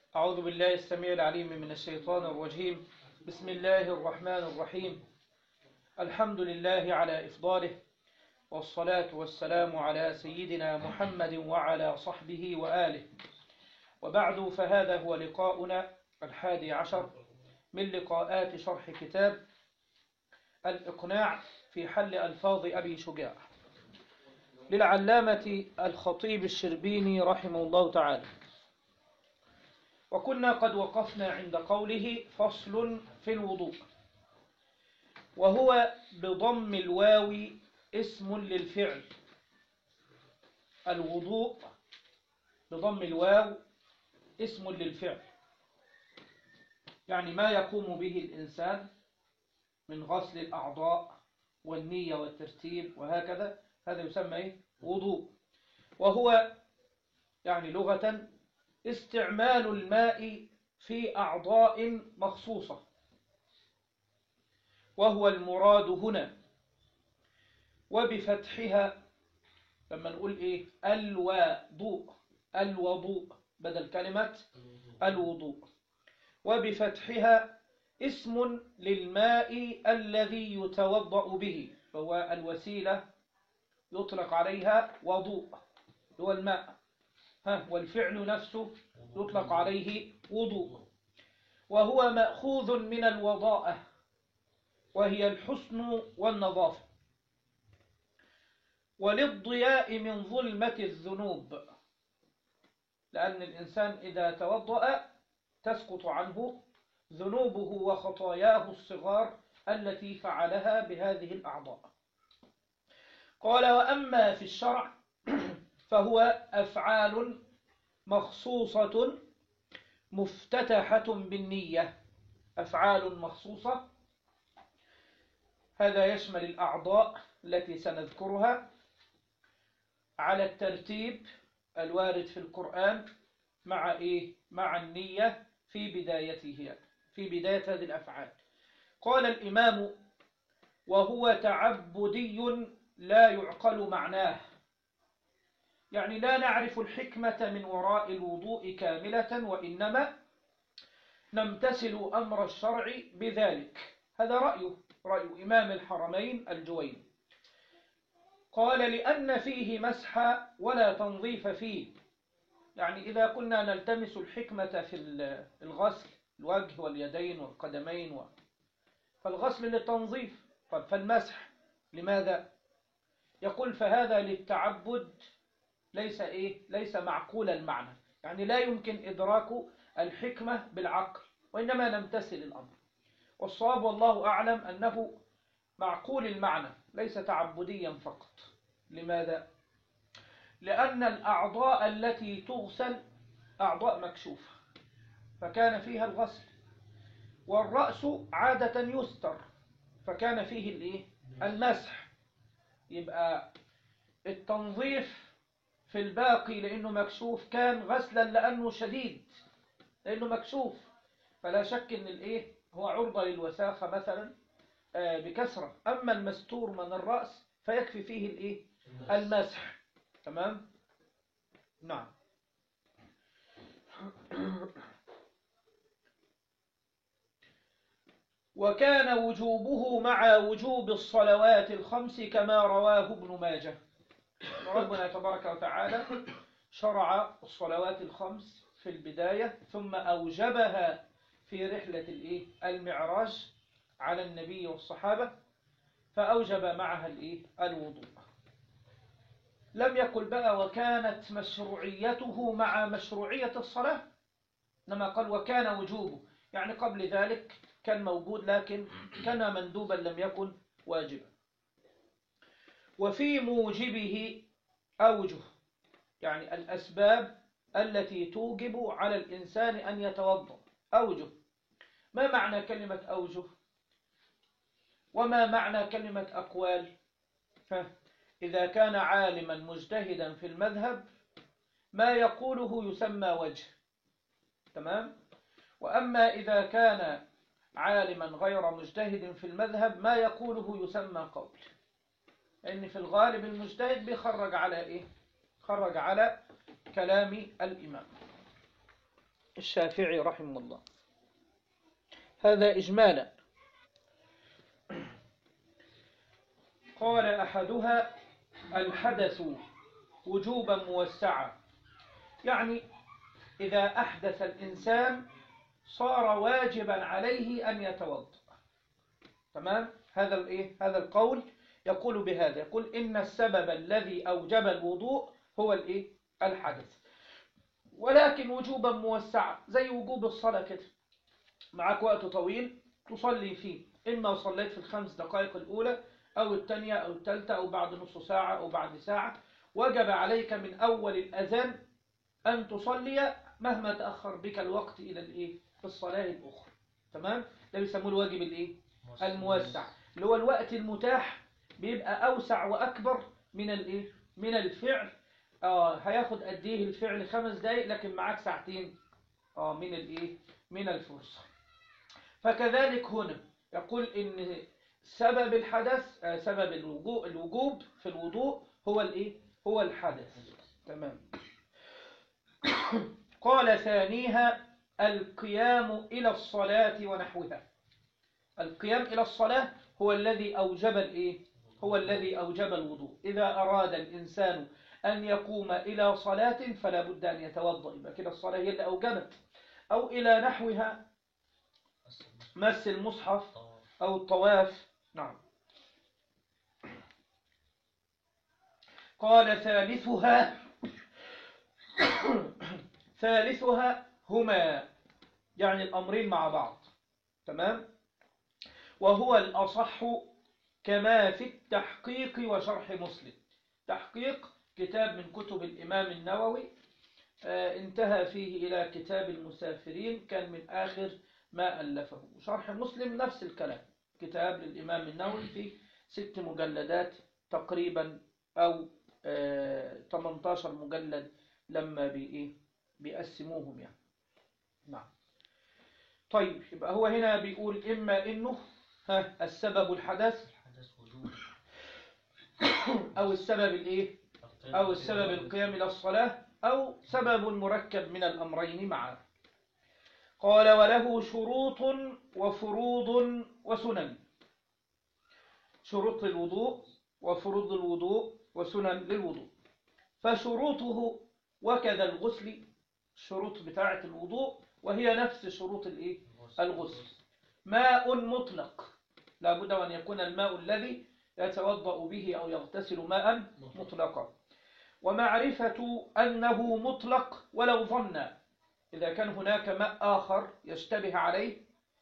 أعوذ بالله السميع العليم من الشيطان الرجيم بسم الله الرحمن الرحيم الحمد لله على إفضاله والصلاة والسلام على سيدنا محمد وعلى صحبه وآله وبعد فهذا هو لقاؤنا الحادي عشر من لقاءات شرح كتاب الإقناع في حل ألفاظ أبي شجاع للعلامة الخطيب الشربيني رحمه الله تعالى وكنا قد وقفنا عند قوله فصل في الوضوء وهو بضم الواو اسم للفعل الوضوء بضم الواو اسم للفعل يعني ما يقوم به الإنسان من غسل الأعضاء والنية والترتيب وهكذا هذا يسمى إيه؟ وضوء وهو يعني لغة استعمال الماء في أعضاء مخصوصة وهو المراد هنا وبفتحها لما نقول إيه الوضوء الوضوء بدل كلمة الوضوء وبفتحها اسم للماء الذي يتوضأ به فهو الوسيلة يطلق عليها وضوء هو الماء ها والفعل نفسه يطلق عليه وضوء وهو مأخوذ من الوضاءة وهي الحسن والنظافة وللضياء من ظلمة الذنوب لأن الإنسان إذا توضأ تسقط عنه ذنوبه وخطاياه الصغار التي فعلها بهذه الأعضاء قال وأما في الشرع فهو أفعال مخصوصة مفتتحة بالنية أفعال مخصوصة هذا يشمل الأعضاء التي سنذكرها على الترتيب الوارد في القرآن مع إيه؟ مع النية في بدايته في بداية هذه الأفعال قال الإمام وهو تعبدي لا يعقل معناه يعني لا نعرف الحكمة من وراء الوضوء كاملة وإنما نمتثل أمر الشرع بذلك هذا رأيه رأي إمام الحرمين الجوين قال لأن فيه مسح ولا تنظيف فيه يعني إذا كنا نلتمس الحكمة في الغسل الوجه واليدين والقدمين و... فالغسل للتنظيف طب فالمسح لماذا يقول فهذا للتعبد ليس إيه ليس معقول المعنى يعني لا يمكن إدراك الحكمة بالعقل وإنما نمتثل الأمر والصواب والله أعلم أنه معقول المعنى ليس تعبديا فقط لماذا لأن الأعضاء التي تغسل أعضاء مكشوفة فكان فيها الغسل والرأس عادة يستر فكان فيه الإيه؟ المسح يبقى التنظيف في الباقي لأنه مكشوف كان غسلا لأنه شديد لأنه مكشوف فلا شك أن الإيه هو عرضة للوساخة مثلا بكسرة أما المستور من الرأس فيكفي فيه الإيه المسح تمام نعم وكان وجوبه مع وجوب الصلوات الخمس كما رواه ابن ماجه ربنا تبارك وتعالى شرع الصلوات الخمس في البداية ثم أوجبها في رحلة الإيه؟ المعراج على النبي والصحابة فأوجب معها الإيه؟ الوضوء لم يقل بقى وكانت مشروعيته مع مشروعية الصلاة إنما قال وكان وجوبه يعني قبل ذلك كان موجود لكن كان مندوبا لم يكن واجبا وفي موجبه أوجه يعني الأسباب التي توجب على الإنسان أن يتوضأ أوجه ما معنى كلمة أوجه وما معنى كلمة أقوال إذا كان عالما مجتهدا في المذهب ما يقوله يسمى وجه تمام وأما إذا كان عالما غير مجتهد في المذهب ما يقوله يسمى قول لأن في الغالب المجتهد بيخرج على إيه خرج على كلام الإمام الشافعي رحمه الله هذا إجمالا قال أحدها الحدث وجوبا موسعا يعني إذا أحدث الإنسان صار واجبا عليه أن يتوضأ تمام هذا الإيه هذا القول يقول بهذا يقول إن السبب الذي أوجب الوضوء هو الإيه الحدث ولكن وجوبا موسعا زي وجوب الصلاة كده معك وقت طويل تصلي فيه إما صليت في الخمس دقائق الأولى أو الثانية أو الثالثة أو بعد نص ساعة أو بعد ساعة وجب عليك من أول الأذان أن تصلي مهما تأخر بك الوقت إلى الإيه الصلاة الأخرى تمام ده بيسموه الواجب الإيه الموسع اللي هو الوقت المتاح بيبقى أوسع وأكبر من الإيه من الفعل آه هياخد قد إيه الفعل خمس دقايق لكن معاك ساعتين آه من الإيه من الفرصة فكذلك هنا يقول إن سبب الحدث آه سبب الوجوب الوجوب في الوضوء هو الإيه هو الحدث تمام قال ثانيها القيام إلى الصلاة ونحوها القيام إلى الصلاة هو الذي أوجب الإيه؟ هو الذي أوجب الوضوء إذا أراد الإنسان أن يقوم إلى صلاة فلا بد أن يتوضأ يبقى كده الصلاة هي اللي أوجبت أو إلى نحوها مس المصحف أو الطواف نعم قال ثالثها ثالثها هما يعني الأمرين مع بعض تمام وهو الأصح كما في التحقيق وشرح مسلم تحقيق كتاب من كتب الإمام النووي آه انتهى فيه إلى كتاب المسافرين كان من آخر ما ألفه شرح مسلم نفس الكلام كتاب للإمام النووي في ست مجلدات تقريبا أو آه 18 مجلد لما بإيه بيقسموهم يعني نعم طيب يبقى هو هنا بيقول إما إنه ها السبب الحدث أو السبب الإيه أو السبب القيام إلى الصلاة أو سبب مركب من الأمرين معا قال وله شروط وفروض وسنن شروط الوضوء وفروض الوضوء وسنن للوضوء فشروطه وكذا الغسل الشروط بتاعة الوضوء وهي نفس شروط الإيه؟ الغسل ماء مطلق لابد أن يكون الماء الذي يتوضأ به أو يغتسل ماء مطلقا ومعرفة أنه مطلق ولو ظن إذا كان هناك ماء آخر يشتبه عليه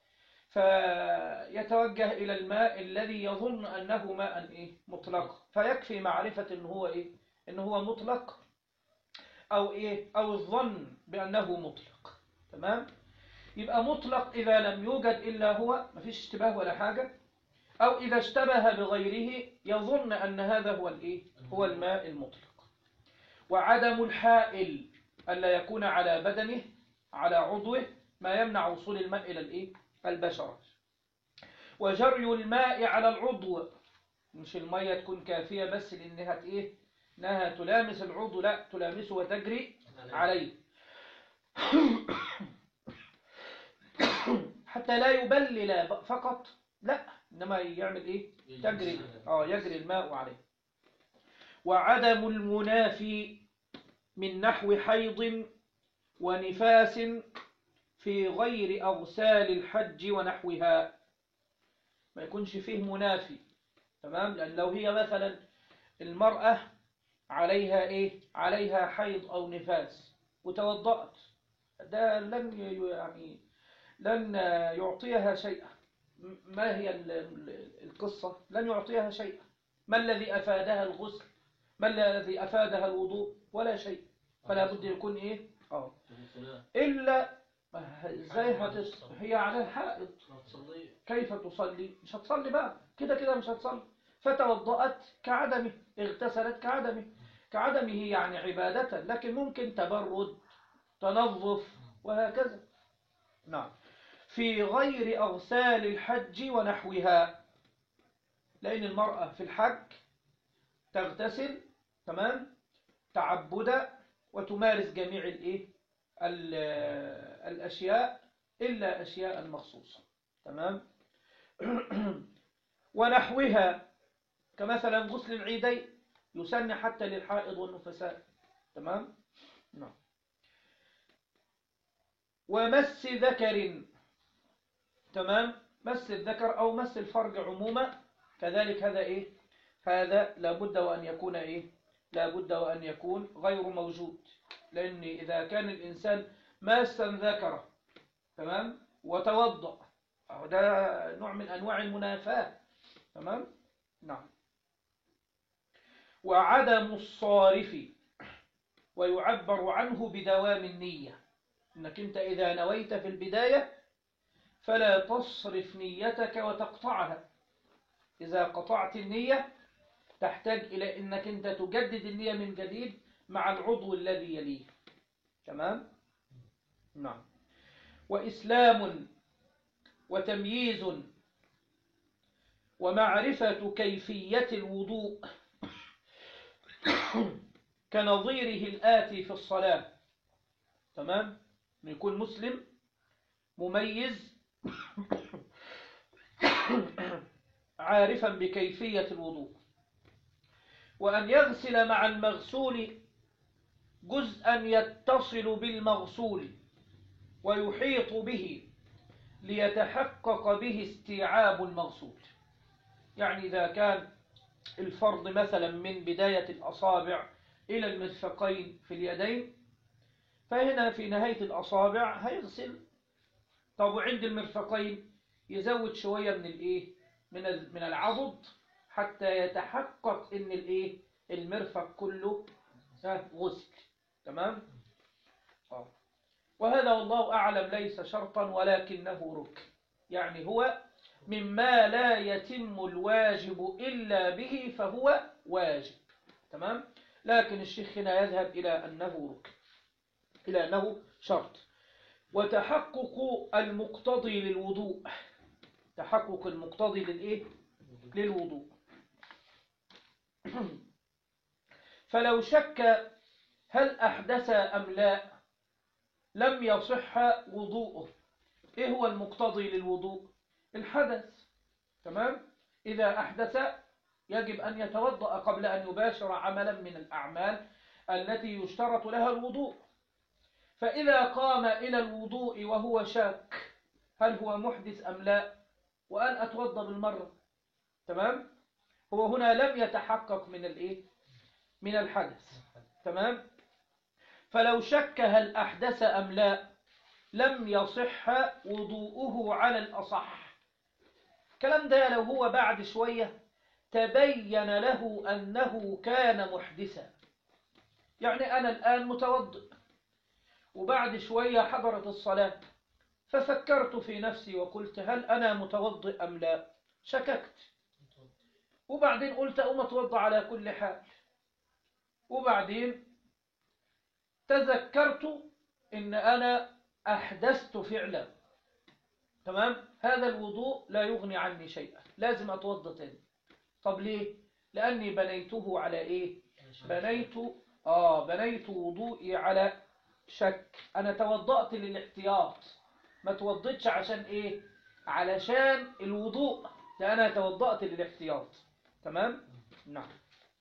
فيتوجه إلى الماء الذي يظن أنه ماء إيه؟ مطلق فيكفي معرفة أنه هو إيه؟ أنه هو مطلق أو إيه أو الظن بأنه مطلق تمام يبقى مطلق إذا لم يوجد إلا هو ما فيش اشتباه ولا حاجة أو إذا اشتبه بغيره يظن أن هذا هو الإيه هو الماء المطلق وعدم الحائل ألا يكون على بدنه على عضوه ما يمنع وصول الماء إلى الإيه البشرة وجري الماء على العضو مش المية تكون كافية بس لأنها إيه انها تلامس العضو لا تلامسه وتجري عليه حتى لا يبلل فقط لا انما يعمل ايه تجري اه يجري الماء عليه وعدم المنافي من نحو حيض ونفاس في غير أغسال الحج ونحوها ما يكونش فيه منافي تمام لأن لو هي مثلا المرأة عليها إيه عليها حيض أو نفاس وتوضأت ده لن يعني لن يعطيها شيئا ما هي القصة لن يعطيها شيئا ما الذي أفادها الغسل ما الذي أفادها الوضوء ولا شيء فلا بد يكون إيه آه. إلا ازاي هتص... هي على الحائط كيف تصلي مش هتصلي بقى كده كده مش هتصلي فتوضأت كعدمه اغتسلت كعدمه كعدمه يعني عبادة لكن ممكن تبرد تنظف وهكذا نعم في غير أغسال الحج ونحوها لأن المرأة في الحج تغتسل تمام تعبدا وتمارس جميع الايه الأشياء إلا أشياء مخصوصة تمام ونحوها كمثلا غسل العيدين يسن حتى للحائض والنفساء تمام نعم ومس ذكر تمام مس الذكر أو مس الفرج عموما كذلك هذا إيه هذا لابد وأن يكون إيه لابد وأن يكون غير موجود لأن إذا كان الإنسان ماسا ذكره تمام وتوضأ أهو ده نوع من أنواع المنافاة تمام نعم وعدم الصارف ويعبر عنه بدوام النية إنك أنت إذا نويت في البداية فلا تصرف نيتك وتقطعها إذا قطعت النية تحتاج إلى أنك أنت تجدد النية من جديد مع العضو الذي يليه تمام؟ نعم وإسلام وتمييز ومعرفة كيفية الوضوء كنظيره الآتي في الصلاة تمام؟ يكون مسلم مميز عارفا بكيفية الوضوء وأن يغسل مع المغسول جزءا يتصل بالمغسول ويحيط به ليتحقق به استيعاب المغسول يعني إذا كان الفرض مثلا من بداية الأصابع إلى المرفقين في اليدين فهنا في نهاية الأصابع هيغسل طب وعند المرفقين يزود شوية من الإيه من من العضد حتى يتحقق إن الإيه المرفق كله غسل تمام آه. وهذا والله أعلم ليس شرطا ولكنه ركن يعني هو مما لا يتم الواجب إلا به فهو واجب تمام لكن الشيخ هنا يذهب إلى أنه ركن إلى أنه شرط وتحقق المقتضي للوضوء تحقق المقتضي للإيه للوضوء فلو شك هل أحدث أم لا لم يصح وضوءه إيه هو المقتضي للوضوء الحدث تمام إذا أحدث يجب أن يتوضأ قبل أن يباشر عملا من الأعمال التي يشترط لها الوضوء فإذا قام إلى الوضوء وهو شاك هل هو محدث أم لا وأن أتوضأ بالمرة تمام هو هنا لم يتحقق من الإيه من الحدث تمام فلو شك هل أحدث أم لا لم يصح وضوءه على الأصح الكلام ده لو هو بعد شوية تبين له أنه كان محدثا يعني أنا الآن متوضئ وبعد شوية حضرت الصلاة ففكرت في نفسي وقلت هل أنا متوضئ أم لا شككت وبعدين قلت أم أتوضأ على كل حال وبعدين تذكرت إن أنا أحدثت فعلا تمام هذا الوضوء لا يغني عني شيئا لازم أتوضأ تاني طب ليه لأني بنيته على إيه بنيت آه بنيت وضوئي على شك أنا توضأت للاحتياط ما توضيتش عشان إيه علشان الوضوء ده أنا توضأت للاحتياط تمام نعم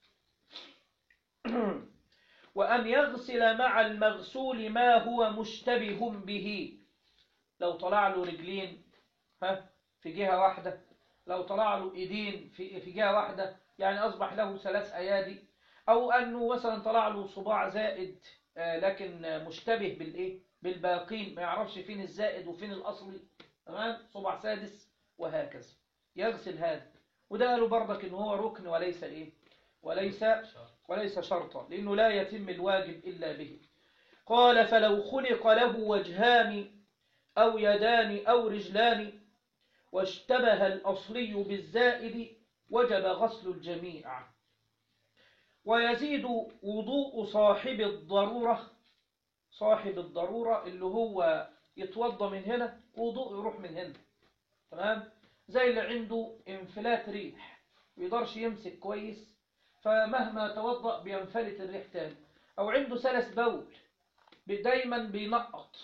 وأن يغسل مع المغسول ما هو مشتبه به لو طلع له رجلين ها في جهة واحدة لو طلع له ايدين في في جهة واحدة يعني أصبح له ثلاث أيادي أو أنه مثلا طلع له صباع زائد آه لكن مشتبه بالإيه بالباقين ما يعرفش فين الزائد وفين الأصلي تمام صباع سادس وهكذا يغسل هذا وده قالوا برضك إن هو ركن وليس إيه وليس وليس شرطا لأنه لا يتم الواجب إلا به قال فلو خلق له وجهان أو يدان أو رجلان واشتبه الأصلي بالزائد وجب غسل الجميع ويزيد وضوء صاحب الضرورة صاحب الضرورة اللي هو يتوضى من هنا وضوء يروح من هنا تمام زي اللي عنده انفلات ريح ويقدرش يمسك كويس فمهما توضأ بينفلت الريح تاني أو عنده سلس بول دايما بينقط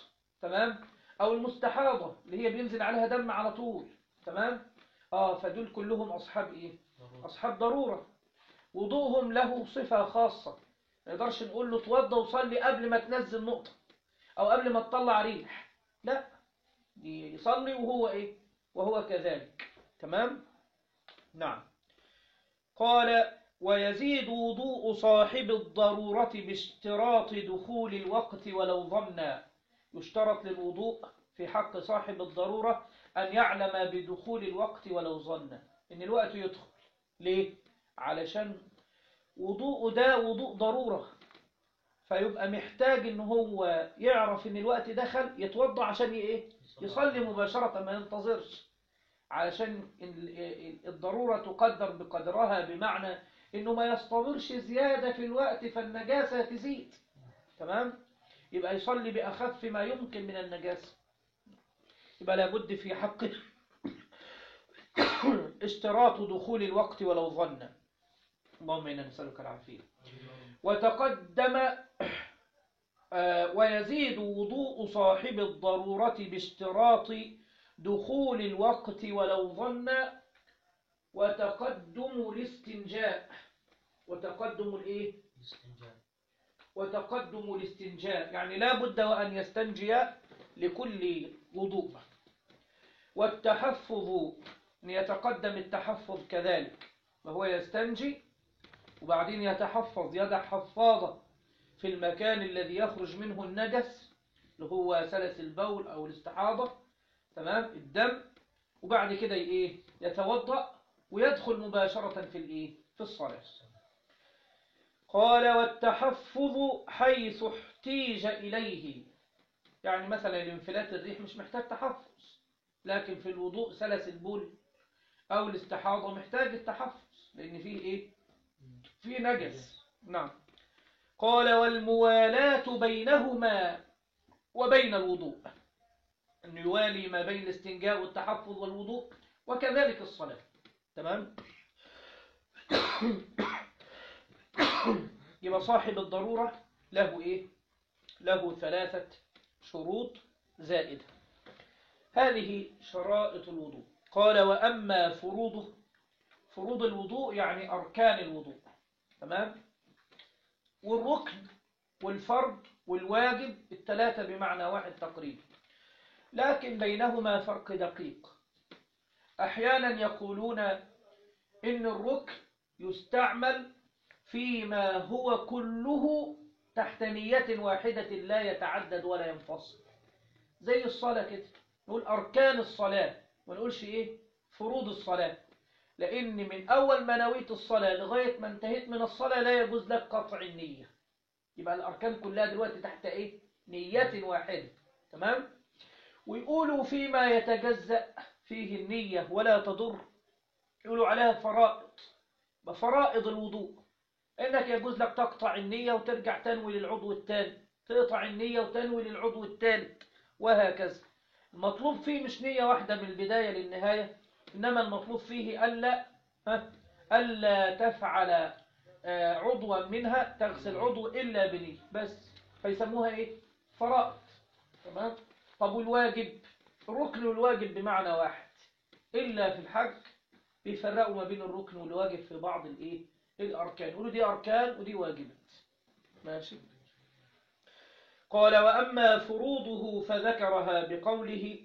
تمام أو المستحاضة اللي هي بينزل عليها دم على طول تمام آه فدول كلهم أصحاب إيه أصحاب ضرورة وضوءهم له صفة خاصة ما نقدرش نقول له توضى وصلي قبل ما تنزل نقطة أو قبل ما تطلع ريح لا يصلي وهو إيه وهو كذلك تمام نعم قال ويزيد وضوء صاحب الضرورة باشتراط دخول الوقت ولو ظنا يشترط للوضوء في حق صاحب الضرورة أن يعلم بدخول الوقت ولو ظن إن الوقت يدخل ليه؟ علشان وضوء ده وضوء ضرورة فيبقى محتاج إن هو يعرف إن الوقت دخل يتوضع عشان إيه؟ يصلي مباشرة ما ينتظرش علشان الضرورة تقدر بقدرها بمعنى إنه ما يستمرش زيادة في الوقت فالنجاسة تزيد تمام؟ يبقى يصلي بأخف ما يمكن من النجاسة يبقى لابد في حقه اشتراط دخول الوقت ولو ظن اللهم إنا نسألك العافية وتقدم ويزيد وضوء صاحب الضرورة باشتراط دخول الوقت ولو ظن وتقدم الاستنجاء وتقدم الايه وتقدم الاستنجاء يعني لا بد وأن يستنجي لكل وضوء والتحفظ أن يتقدم التحفظ كذلك وهو يستنجي وبعدين يتحفظ يدع حفاظة في المكان الذي يخرج منه النجس اللي هو سلس البول أو الاستحاضة تمام الدم وبعد كده ايه يتوضأ ويدخل مباشرة في الايه في الصلاة قال والتحفظ حيث احتيج إليه يعني مثلا لانفلات الريح مش محتاج تحفظ لكن في الوضوء سلس البول أو الاستحاضة محتاج التحفظ لأن فيه إيه فيه نجس نعم قال والموالاة بينهما وبين الوضوء أن يوالي ما بين الاستنجاء والتحفظ والوضوء وكذلك الصلاة تمام يبقى صاحب الضرورة له إيه له ثلاثة شروط زائدة هذه شرائط الوضوء قال وأما فروضه فروض الوضوء يعني أركان الوضوء تمام والركن والفرض والواجب الثلاثة بمعنى واحد تقريبا لكن بينهما فرق دقيق أحيانا يقولون إن الركن يستعمل فيما هو كله تحت نية واحدة لا يتعدد ولا ينفصل زي الصلاة كده نقول أركان الصلاة ما نقولش إيه فروض الصلاة لأن من أول ما نويت الصلاة لغاية ما انتهيت من الصلاة لا يجوز لك قطع النية يبقى الأركان كلها دلوقتي تحت إيه نية واحدة تمام ويقولوا فيما يتجزأ فيه النية ولا تضر يقولوا عليها فرائض بفرائض الوضوء انك يجوز لك تقطع النية وترجع تنوي للعضو الثاني تقطع النية وتنوي للعضو الثالث وهكذا المطلوب فيه مش نية واحدة من البداية للنهاية إنما المطلوب فيه ألا ها ألا تفعل عضوا منها تغسل عضو إلا بنية بس فيسموها إيه فرائض تمام طب والواجب الركن والواجب بمعنى واحد إلا في الحج بيفرقوا ما بين الركن والواجب في بعض الإيه الأركان يقولوا دي أركان ودي واجبات ماشي قال وأما فروضه فذكرها بقوله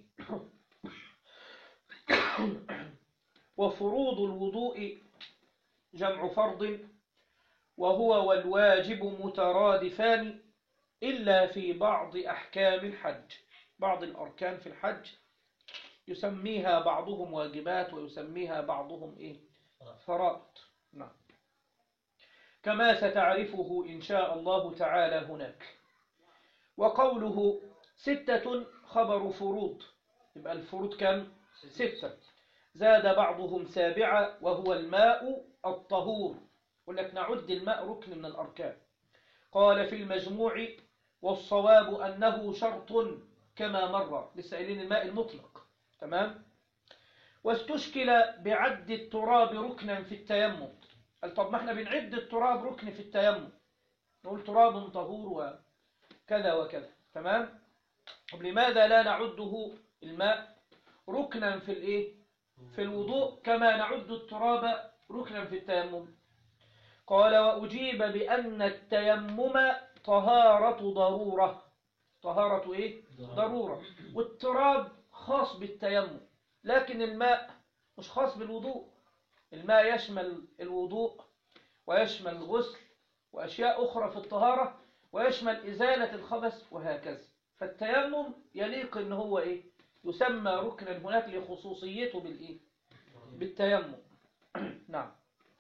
وفروض الوضوء جمع فرض وهو والواجب مترادفان إلا في بعض أحكام الحج بعض الأركان في الحج يسميها بعضهم واجبات ويسميها بعضهم إيه فرائض نعم كما ستعرفه إن شاء الله تعالى هناك وقوله ستة خبر فروض يبقى الفروض كم ستة زاد بعضهم سابعة وهو الماء الطهور يقول لك نعد الماء ركن من الأركان قال في المجموع والصواب أنه شرط كما مر لسائلين الماء المطلق تمام واستشكل بعد التراب ركنا في التيمم قال طب ما احنا بنعد التراب ركن في التيمم نقول تراب طهور وكذا وكذا تمام طب لماذا لا نعده الماء ركنا في الايه في الوضوء كما نعد التراب ركنا في التيمم قال وأجيب بأن التيمم طهارة ضرورة طهارة ايه ضرورة والتراب خاص بالتيمم لكن الماء مش خاص بالوضوء الماء يشمل الوضوء ويشمل الغسل وأشياء أخرى في الطهارة ويشمل إزالة الخبث وهكذا فالتيمم يليق إن هو إيه يسمى ركنا هناك لخصوصيته بالإيه بالتيمم نعم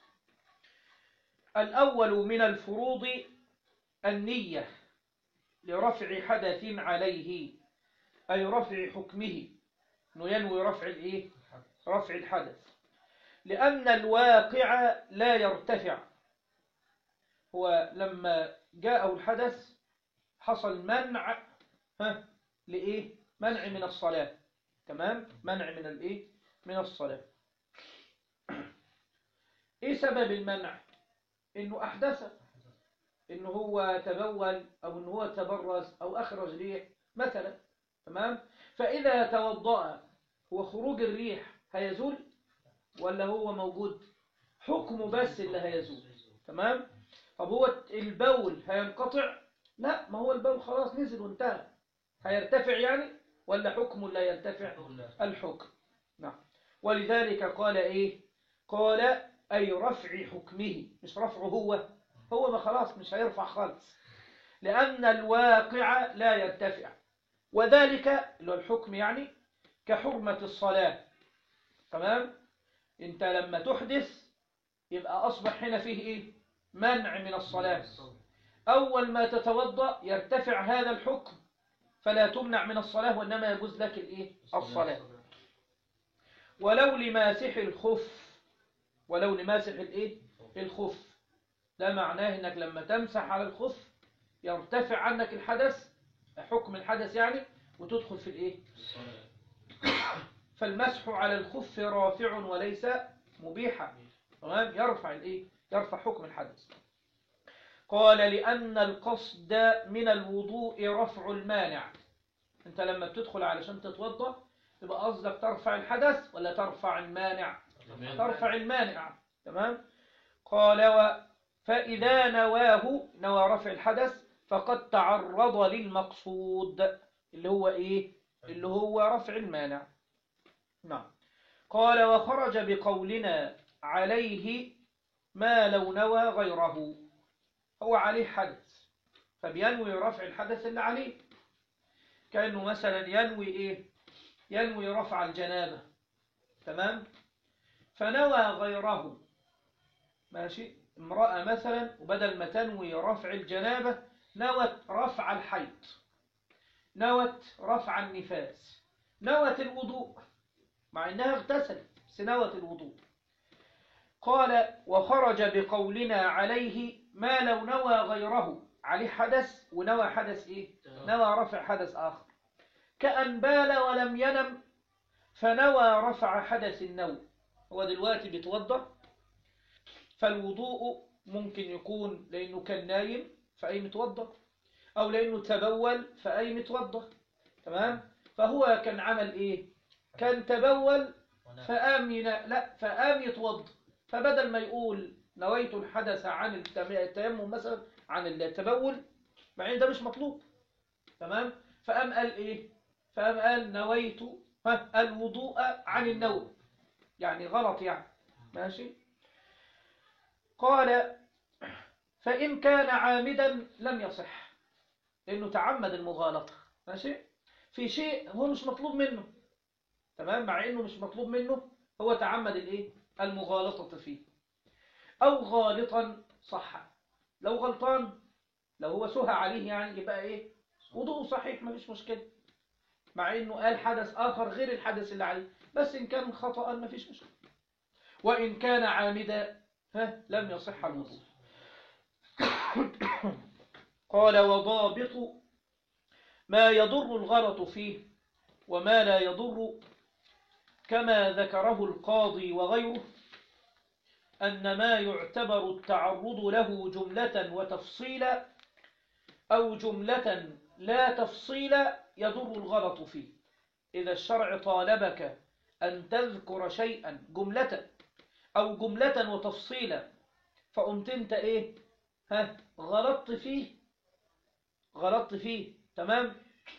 الأول من الفروض النية لرفع حدث عليه أي رفع حكمه إنه ينوي رفع الإيه رفع الحدث لأن الواقع لا يرتفع هو لما جاءه الحدث حصل منع ها لإيه منع من الصلاة تمام منع من الإيه من الصلاة إيه سبب المنع إنه أحدث إنه هو تبول أو إنه هو تبرز أو أخرج ريح مثلا تمام فإذا توضأ هو خروج الريح هيزول ولا هو موجود حكمه بس اللي هيزول تمام طب هو البول هينقطع لا ما هو البول خلاص نزل وانتهى هيرتفع يعني ولا حكمه لا يرتفع الحكم نعم ولذلك قال ايه قال اي رفع حكمه مش رفعه هو هو ما خلاص مش هيرفع خالص لأن الواقع لا يرتفع وذلك اللي هو الحكم يعني كحرمة الصلاة تمام انت لما تحدث يبقى أصبح هنا فيه إيه منع من الصلاة أول ما تتوضأ يرتفع هذا الحكم فلا تمنع من الصلاة وإنما يجوز لك الإيه الصلاة ولو لماسح الخف ولو لماسح الإيه الخف ده معناه إنك لما تمسح على الخف يرتفع عنك الحدث حكم الحدث يعني وتدخل في الإيه فالمسح على الخف رافع وليس مبيحا تمام يرفع الايه يرفع حكم الحدث قال لأن القصد من الوضوء رفع المانع انت لما بتدخل علشان تتوضا تبقى قصدك ترفع الحدث ولا ترفع المانع ترفع المانع تمام قال و فإذا نواه نوى رفع الحدث فقد تعرض للمقصود اللي هو ايه اللي هو رفع المانع نعم قال وخرج بقولنا عليه ما لو نوى غيره هو عليه حدث فبينوي رفع الحدث اللي عليه كأنه مثلا ينوي إيه ينوي رفع الجنابة تمام فنوى غيره ماشي امرأة مثلا وبدل ما تنوي رفع الجنابة نوت رفع الحيض نوت رفع النفاس نوت الوضوء مع انها اغتسلت سنوة الوضوء قال وخرج بقولنا عليه ما لو نوى غيره عليه حدث ونوى حدث ايه نوى رفع حدث اخر كأن بال ولم ينم فنوى رفع حدث النوم هو دلوقتي بيتوضا فالوضوء ممكن يكون لانه كان نايم فأي متوضا او لانه تبول فأي متوضا تمام فهو كان عمل ايه كان تبول فقام ينا... لا فقام يتوضا فبدل ما يقول نويت الحدث عن التيمم مثلا عن التبول مع ان ده مش مطلوب تمام فقام قال ايه فقام قال نويت ها الوضوء عن النوم يعني غلط يعني ماشي قال فإن كان عامدا لم يصح لأنه تعمد المغالطة ماشي في شيء هو مش مطلوب منه تمام مع انه مش مطلوب منه هو تعمد الايه المغالطة فيه او غالطا صح لو غلطان لو هو سهى عليه يعني يبقى ايه وضوء صحيح مفيش مشكلة مع انه قال حدث اخر غير الحدث اللي عليه بس ان كان خطأ مفيش مشكلة وان كان عامدا ها لم يصح الوضوء قال وضابط ما يضر الغلط فيه وما لا يضر كما ذكره القاضي وغيره أن ما يعتبر التعرض له جملة وتفصيلا أو جملة لا تفصيلا يضر الغلط فيه إذا الشرع طالبك أن تذكر شيئا جملة أو جملة وتفصيلا فقمت أنت إيه ها غلطت فيه غلطت فيه تمام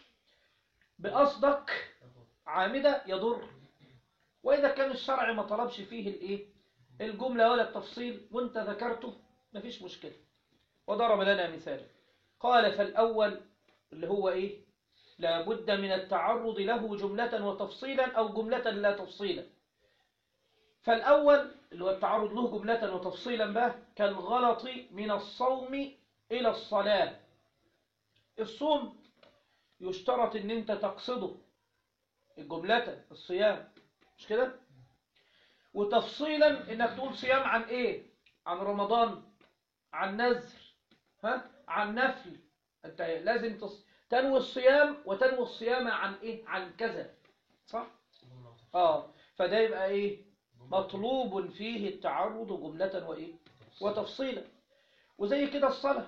بقصدك عامدة يضر وإذا كان الشرع ما طلبش فيه الإيه الجملة ولا التفصيل وانت ذكرته مفيش مشكلة وضرب لنا مثال قال فالأول اللي هو إيه لابد من التعرض له جملة وتفصيلا أو جملة لا تفصيلا فالأول اللي هو التعرض له جملة وتفصيلا به كالغلط من الصوم إلى الصلاة الصوم يشترط ان انت تقصده الجملة الصيام مش كده وتفصيلا انك تقول صيام عن ايه عن رمضان عن نذر ها عن نفل انت لازم تص... تنوي الصيام وتنوي الصيام عن ايه عن كذا صح اه فده يبقى ايه مطلوب فيه التعرض جملة وايه وتفصيلا وزي كده الصلاة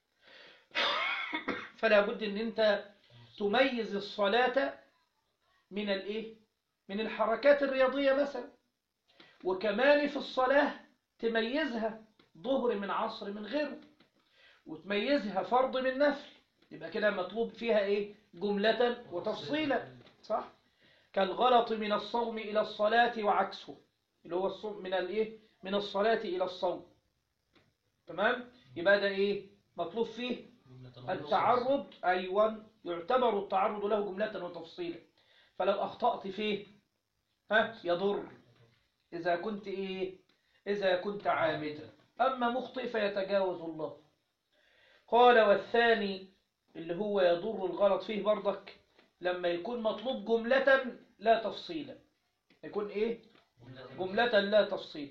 فلا بد ان انت تميز الصلاة من الايه من الحركات الرياضية مثلا وكمان في الصلاة تميزها ظهر من عصر من غيره وتميزها فرض من نفل يبقى كده مطلوب فيها ايه جملة وتفصيلا صح كالغلط من الصوم إلى الصلاة وعكسه اللي هو الصوم من الايه من الصلاة إلى الصوم تمام يبقى ده ايه مطلوب فيه التعرض أيوة يعتبر التعرض له جملة وتفصيلا فلو أخطأت فيه ها يضر إذا كنت إيه إذا كنت عامدا أما مخطئ فيتجاوز الله قال والثاني اللي هو يضر الغلط فيه برضك لما يكون مطلوب جملة لا تفصيلا يكون إيه جملة لا تفصيل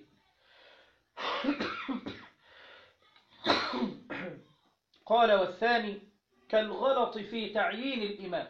قال والثاني كالغلط في تعيين الإمام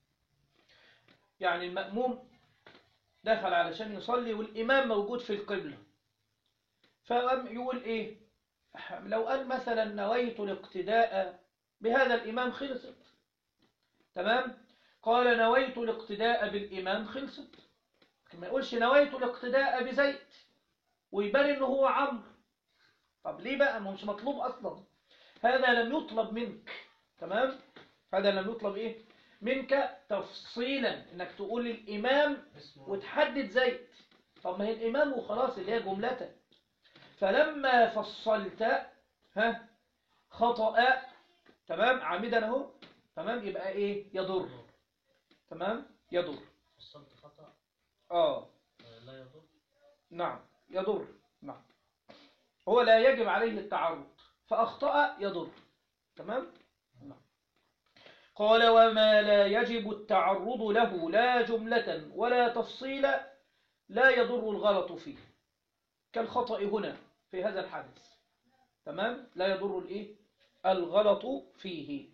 يعني المأموم دخل علشان يصلي والإمام موجود في القبلة فقام يقول إيه لو قال مثلا نويت الاقتداء بهذا الإمام خلصت تمام قال نويت الاقتداء بالإمام خلصت ما يقولش نويت الاقتداء بزيد ويبان إنه هو عمرو طب ليه بقى ما مش مطلوب أصلا هذا لم يطلب منك تمام هذا لم يطلب إيه منك تفصيلا إنك تقول الإمام وتحدد زيد طب ما هي الإمام وخلاص اللي هي جملته فلما فصلت ها خطأ تمام عامدا اهو تمام يبقى ايه يضر تمام يضر فصلت خطأ اه لا يضر نعم يضر نعم هو لا يجب عليه التعرض فأخطأ يضر تمام نعم قال وما لا يجب التعرض له لا جملة ولا تفصيلا لا يضر الغلط فيه كالخطأ هنا في هذا الحدث تمام لا يضر الايه الغلط فيه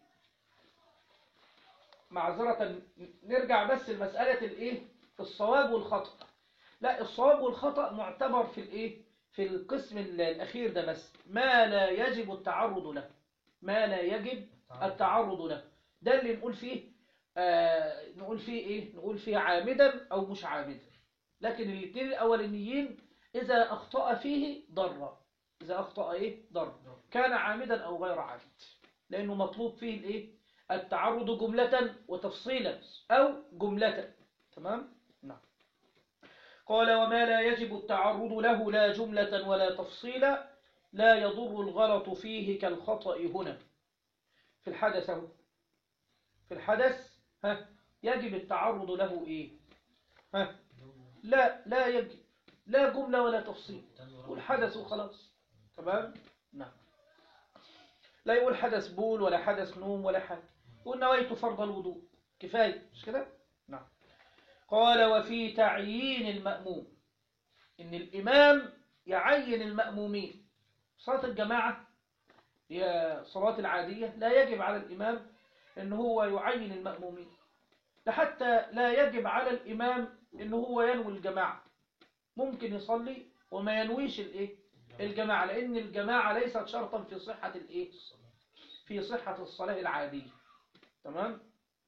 معذرة نرجع بس لمسألة الايه الصواب والخطأ لا الصواب والخطأ معتبر في الايه في القسم الأخير ده بس ما لا يجب التعرض له ما لا يجب التعرض له ده اللي نقول فيه آه نقول فيه ايه نقول فيه عامدا او مش عامدا لكن الاثنين الاولانيين اذا اخطأ فيه ضر اذا اخطأ ايه ضر كان عامدا او غير عامد لانه مطلوب فيه الايه التعرض جملة وتفصيلا او جملة تمام نعم قال وما لا يجب التعرض له لا جملة ولا تفصيلا لا يضر الغلط فيه كالخطأ هنا في الحدث اهو في الحدث ها يجب التعرض له ايه ها لا لا يجب لا جملة ولا تفصيل والحدث وخلاص تمام نعم لا يقول حدث بول ولا حدث نوم ولا حاجة يقول نويت فرض الوضوء كفاية مش كده نعم قال وفي تعيين المأموم إن الإمام يعين المأمومين صلاة الجماعة هي صلاة العادية لا يجب على الإمام إن هو يعين المأمومين لحتى لا يجب على الإمام إن هو ينوي الجماعة ممكن يصلي وما ينويش الإيه الجماعة لأن الجماعة ليست شرطا في صحة الإيه في صحة الصلاة العادية تمام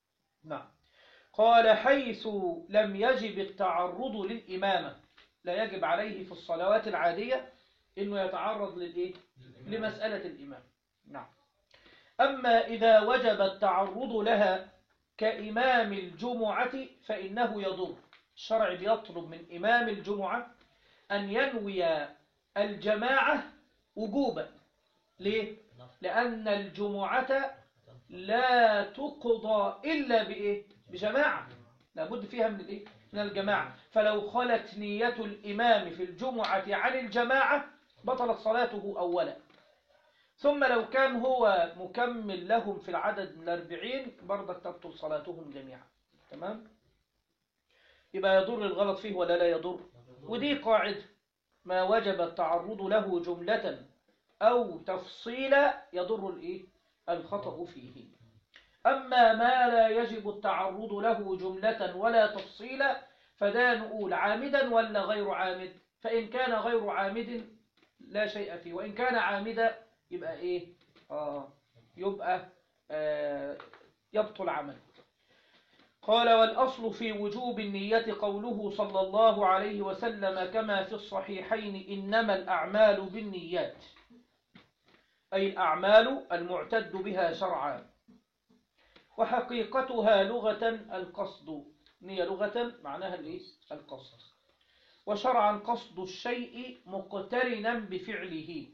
نعم قال حيث لم يجب التعرض للإمامة لا يجب عليه في الصلوات العادية إنه يتعرض للإيه؟ لمسألة الإمام نعم أما إذا وجب التعرض لها كإمام الجمعة فإنه يضر الشرع بيطلب من إمام الجمعة أن ينوي الجماعة وجوبا ليه؟ لأن الجمعة لا تقضى إلا بإيه؟ بجماعة لابد فيها من الإيه؟ من الجماعة فلو خلت نية الإمام في الجمعة عن الجماعة بطلت صلاته أولا ثم لو كان هو مكمل لهم في العدد من الأربعين برضك تبطل صلاتهم جميعا تمام؟ يبقى يضر الغلط فيه ولا لا يضر ودي قاعدة ما وجب التعرض له جملة أو تفصيلا يضر الإيه؟ الخطأ فيه أما ما لا يجب التعرض له جملة ولا تفصيلا فدا نقول عامدا ولا غير عامد فإن كان غير عامد لا شيء فيه وإن كان عامدا يبقى إيه آه يبقى آه يبطل عمله قال والأصل في وجوب النية قوله صلى الله عليه وسلم كما في الصحيحين إنما الأعمال بالنيات أي الأعمال المعتد بها شرعا وحقيقتها لغة القصد نية لغة معناها الإيه؟ القصد وشرعا قصد الشيء مقترنا بفعله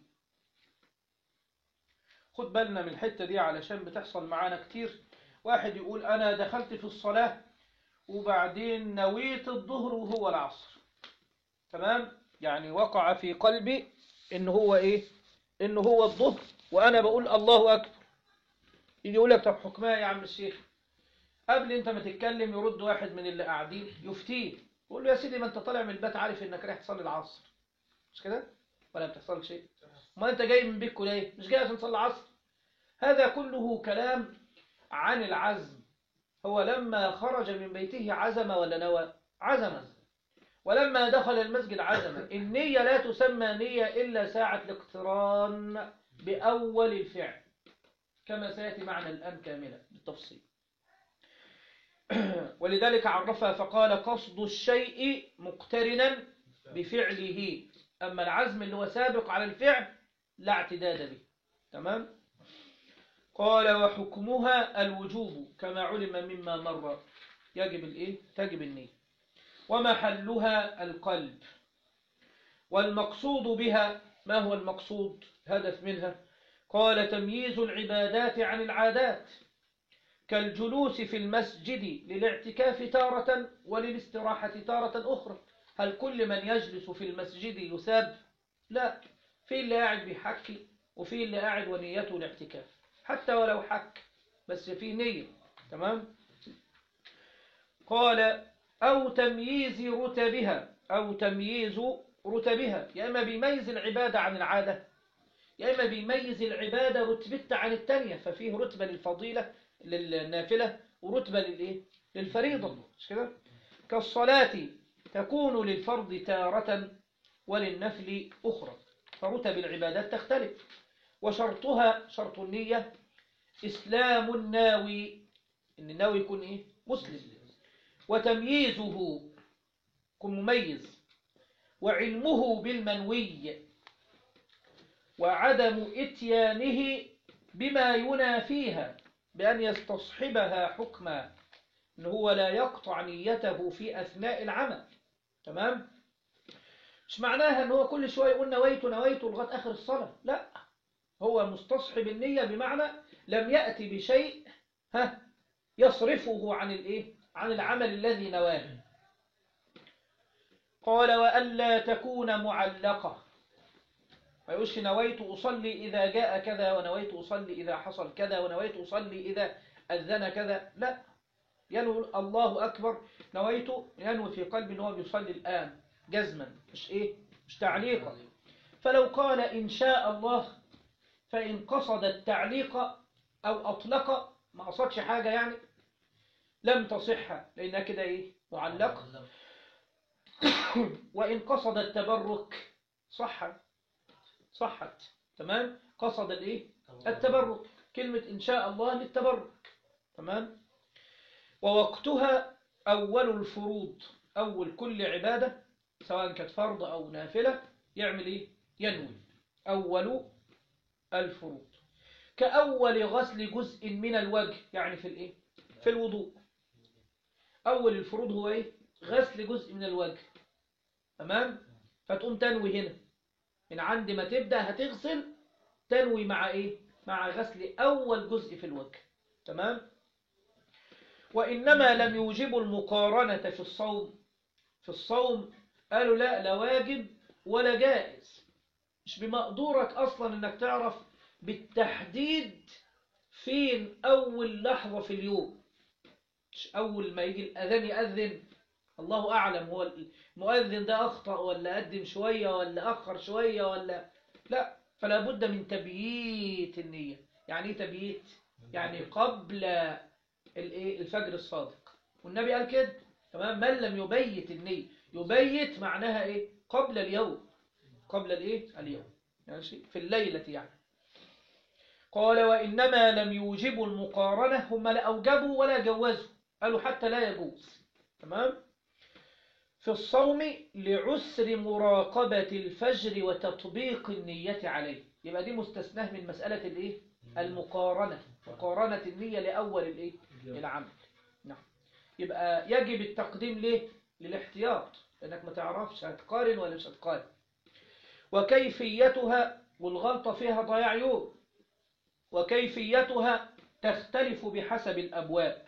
خد بالنا من الحتة دي علشان بتحصل معانا كتير واحد يقول أنا دخلت في الصلاة وبعدين نويت الظهر وهو العصر تمام يعني وقع في قلبي إن هو إيه إن هو الظهر وأنا بقول الله أكبر يجي يقول لك طب حكمها يا عم الشيخ قبل انت ما تتكلم يرد واحد من اللي قاعدين يفتيه يقول له يا سيدي ما انت طالع من البيت عارف انك رايح تصلي العصر مش كده ولا بتحصل شيء ما انت جاي من بيتكم ليه مش جاي عشان تصلي العصر هذا كله كلام عن العزم هو لما خرج من بيته عزم ولا نوى عزم ولما دخل المسجد عزم النية لا تسمى نية إلا ساعة الاقتران بأول الفعل كما سيأتي معنا الآن كاملا بالتفصيل ولذلك عرفها فقال قصد الشيء مقترنا بفعله أما العزم اللي هو سابق على الفعل لا اعتداد به تمام قال وحكمها الوجوب كما علم مما مر يجب الايه تجب النية ومحلها القلب والمقصود بها ما هو المقصود هدف منها قال تمييز العبادات عن العادات كالجلوس في المسجد للاعتكاف تارة وللاستراحة تارة أخرى هل كل من يجلس في المسجد يساب لا في اللي قاعد بيحكي وفي اللي قاعد ونيته الاعتكاف حتى ولو حك بس في نية تمام قال أو تمييز رتبها أو تمييز رتبها يا إما بيميز العبادة عن العادة يا إما بيميز العبادة رتبتها عن التانية ففيه رتبة للفضيلة للنافلة ورتبة للإيه؟ للفريضة مش كده؟ كالصلاة تكون للفرض تارة وللنفل أخرى فرتب العبادات تختلف وشرطها شرط النية إسلام الناوي إن الناوي يكون إيه؟ مسلم وتمييزه يكون مميز وعلمه بالمنوي وعدم إتيانه بما ينافيها بأن يستصحبها حكما إن هو لا يقطع نيته في أثناء العمل تمام مش معناها إن هو كل شوية يقول نويت نويت لغاية آخر الصلاة لا هو مستصحب النية بمعنى لم يأتي بشيء ها يصرفه عن الإيه عن العمل الذي نواه قال وألا تكون معلقة ما يقولش نويت أصلي إذا جاء كذا ونويت أصلي إذا حصل كذا ونويت أصلي إذا أذن كذا لا ينوي الله أكبر نويت ينوي في قلبي أنه بيصلي الآن جزما مش إيه مش تعليقا فلو قال إن شاء الله فإن قصد التعليق أو أطلق ما قصدش حاجة يعني لم تصح لأنها كده إيه معلقة وإن قصد التبرك صحت صحت تمام قصد الايه التبرك كلمة إن شاء الله للتبرك تمام ووقتها أول الفروض أول كل عبادة سواء كانت فرض أو نافلة يعمل إيه؟ ينوي أول الفروض كأول غسل جزء من الوجه يعني في الإيه؟ في الوضوء أول الفروض هو إيه؟ غسل جزء من الوجه تمام؟ فتقوم تنوي هنا من عند ما تبدأ هتغسل تنوي مع إيه؟ مع غسل أول جزء في الوجه تمام؟ وإنما لم يوجبوا المقارنة في الصوم في الصوم قالوا لا لا واجب ولا جائز مش بمقدورك أصلا أنك تعرف بالتحديد فين أول لحظة في اليوم مش أول ما يجي الأذان يأذن الله أعلم هو المؤذن ده أخطأ ولا قدم شوية ولا أخر شوية ولا لا فلا بد من تبييت النية يعني إيه تبييت يعني قبل الايه الفجر الصادق والنبي قال كده تمام من لم يبيت النية يبيت معناها ايه قبل اليوم قبل الايه اليوم ماشي في الليلة يعني قال وإنما لم يوجبوا المقارنة هم لا أوجبوا ولا جوزوا قالوا حتى لا يجوز تمام في الصوم لعسر مراقبة الفجر وتطبيق النية عليه يبقى دي مستثناه من مسألة الايه المقارنة مقارنة النية لأول الايه العمل نعم يبقى يجب التقديم ليه للاحتياط لأنك ما تعرفش هتقارن ولا مش هتقارن وكيفيتها والغلطة فيها ضياع يوم وكيفيتها تختلف بحسب الأبواب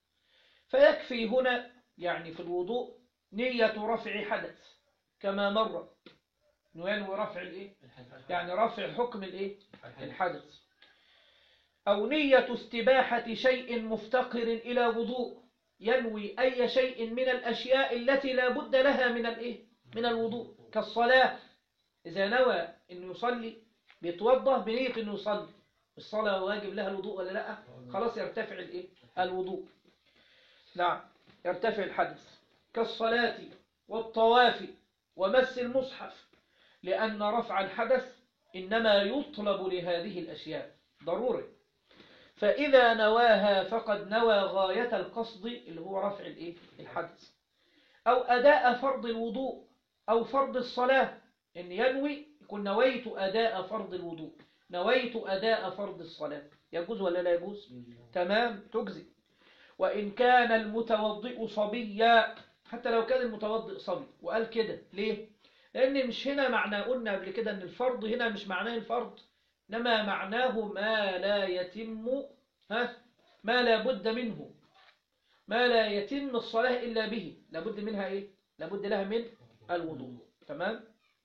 فيكفي هنا يعني في الوضوء نية رفع حدث كما مر ينوي رفع الايه يعني رفع حكم الايه الحدث أو نية استباحة شيء مفتقر إلى وضوء ينوي أي شيء من الأشياء التي لا بد لها من الإيه؟ من الوضوء كالصلاة إذا نوى أنه يصلي بيتوضأ بنية أنه يصلي الصلاة واجب لها الوضوء ولا لا خلاص يرتفع الإيه؟ الوضوء نعم يرتفع الحدث كالصلاة والطواف ومس المصحف لأن رفع الحدث إنما يطلب لهذه الأشياء ضروري فإذا نواها فقد نوى غاية القصد اللي هو رفع الإيه؟ الحدث أو أداء فرض الوضوء أو فرض الصلاة إن ينوي يكون نويت أداء فرض الوضوء نويت أداء فرض الصلاة يجوز ولا لا يجوز تمام تجزي وإن كان المتوضئ صبيا حتى لو كان المتوضئ صبي وقال كده ليه لأن مش هنا معنى قلنا قبل كده أن الفرض هنا مش معناه الفرض إنما معناه ما لا يتم ها ما لا بد منه ما لا يتم الصلاة إلا به لابد منها إيه لابد لها من الوضوء تمام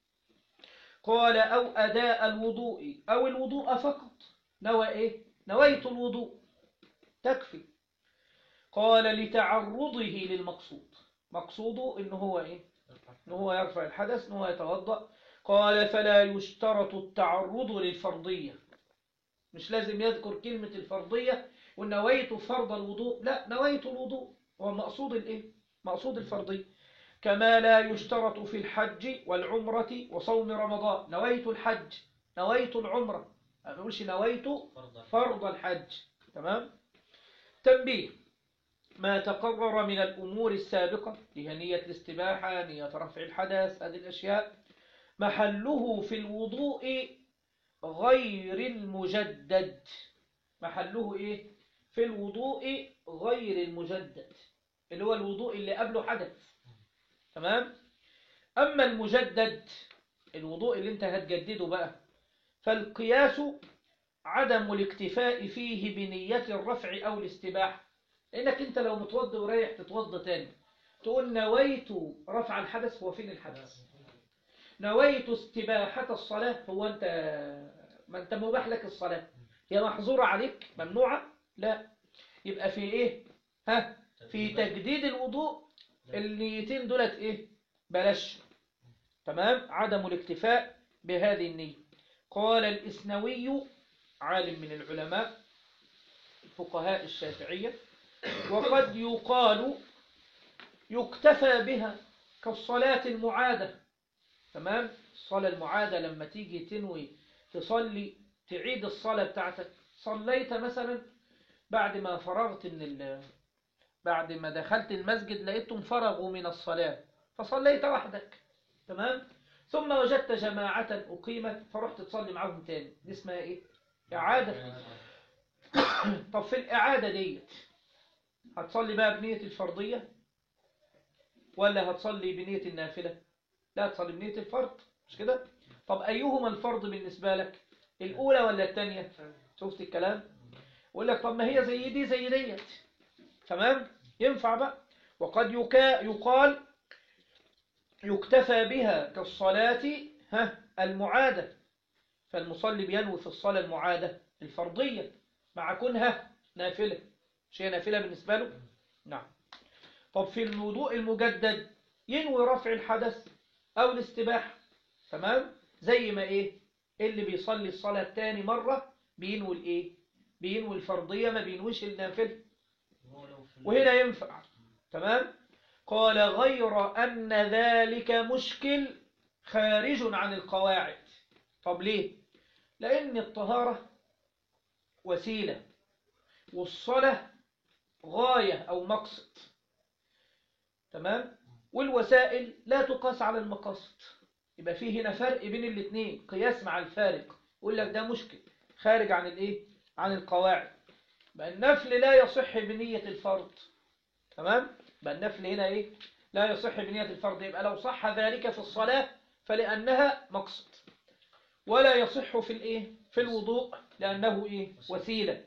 قال أو أداء الوضوء أو الوضوء فقط نوى إيه نويت الوضوء تكفي قال لتعرضه للمقصود مقصوده إنه هو إيه إنه هو يرفع الحدث إنه هو يتوضأ قال فلا يشترط التعرض للفرضية مش لازم يذكر كلمة الفرضية ونويت فرض الوضوء لا نويت الوضوء هو مقصود الايه مقصود الفرضية كما لا يشترط في الحج والعمرة وصوم رمضان نويت الحج نويت العمرة ما بقولش نويت فرض الحج تمام تنبيه ما تقرر من الأمور السابقة هي نية الاستباحة نية رفع الحدث هذه الأشياء محله في الوضوء غير المجدد محله إيه؟ في الوضوء غير المجدد اللي هو الوضوء اللي قبله حدث تمام أما المجدد الوضوء اللي انت هتجدده بقى فالقياس عدم الاكتفاء فيه بنية الرفع أو الاستباحة لأنك انت لو متوضى وريح تتوضى تاني تقول نويت رفع الحدث هو فين الحدث نويت استباحة الصلاة هو أنت ما أنت مباح لك الصلاة هي محظورة عليك ممنوعة لا يبقى في إيه ها في تجديد الوضوء النيتين دولت إيه بلاش تمام عدم الاكتفاء بهذه النية قال الإسنوي عالم من العلماء الفقهاء الشافعية وقد يقال يكتفى بها كالصلاة المعادة تمام الصلاة المعادة لما تيجي تنوي تصلي تعيد الصلاة بتاعتك صليت مثلا بعد ما فرغت من بعد ما دخلت المسجد لقيتهم فرغوا من الصلاة فصليت وحدك تمام ثم وجدت جماعة أقيمت فرحت تصلي معاهم تاني دي اسمها إيه إعادة طب في الإعادة ديت هتصلي بقى بنية الفرضية ولا هتصلي بنية النافلة لا هتصلي بنية الفرض مش كده طب أيهما الفرض بالنسبة لك الأولى ولا الثانية شفت الكلام يقول لك طب ما هي زي دي زي ديت تمام ينفع بقى وقد يكا يقال يكتفى بها كالصلاة ها المعادة فالمصلي بينوي في الصلاة المعادة الفرضية مع كونها نافلة مش هي نافلة بالنسبة له نعم طب في الوضوء المجدد ينوي رفع الحدث أو الاستباحة تمام زي ما إيه اللي بيصلي الصلاة التاني مرة بينوي الإيه بينوي الفرضية ما بينويش النافلة هو لو في وهنا ينفع تمام قال غير أن ذلك مشكل خارج عن القواعد طب ليه لأن الطهارة وسيلة والصلاة غاية أو مقصد تمام والوسائل لا تقاس على المقاصد يبقى فيه هنا فرق بين الاثنين قياس مع الفارق يقول لك ده مشكل خارج عن الايه عن القواعد بقى النفل لا يصح بنية الفرض تمام بقى النفل هنا ايه لا يصح بنية الفرض يبقى لو صح ذلك في الصلاة فلأنها مقصد ولا يصح في الايه في الوضوء لأنه ايه وسيلة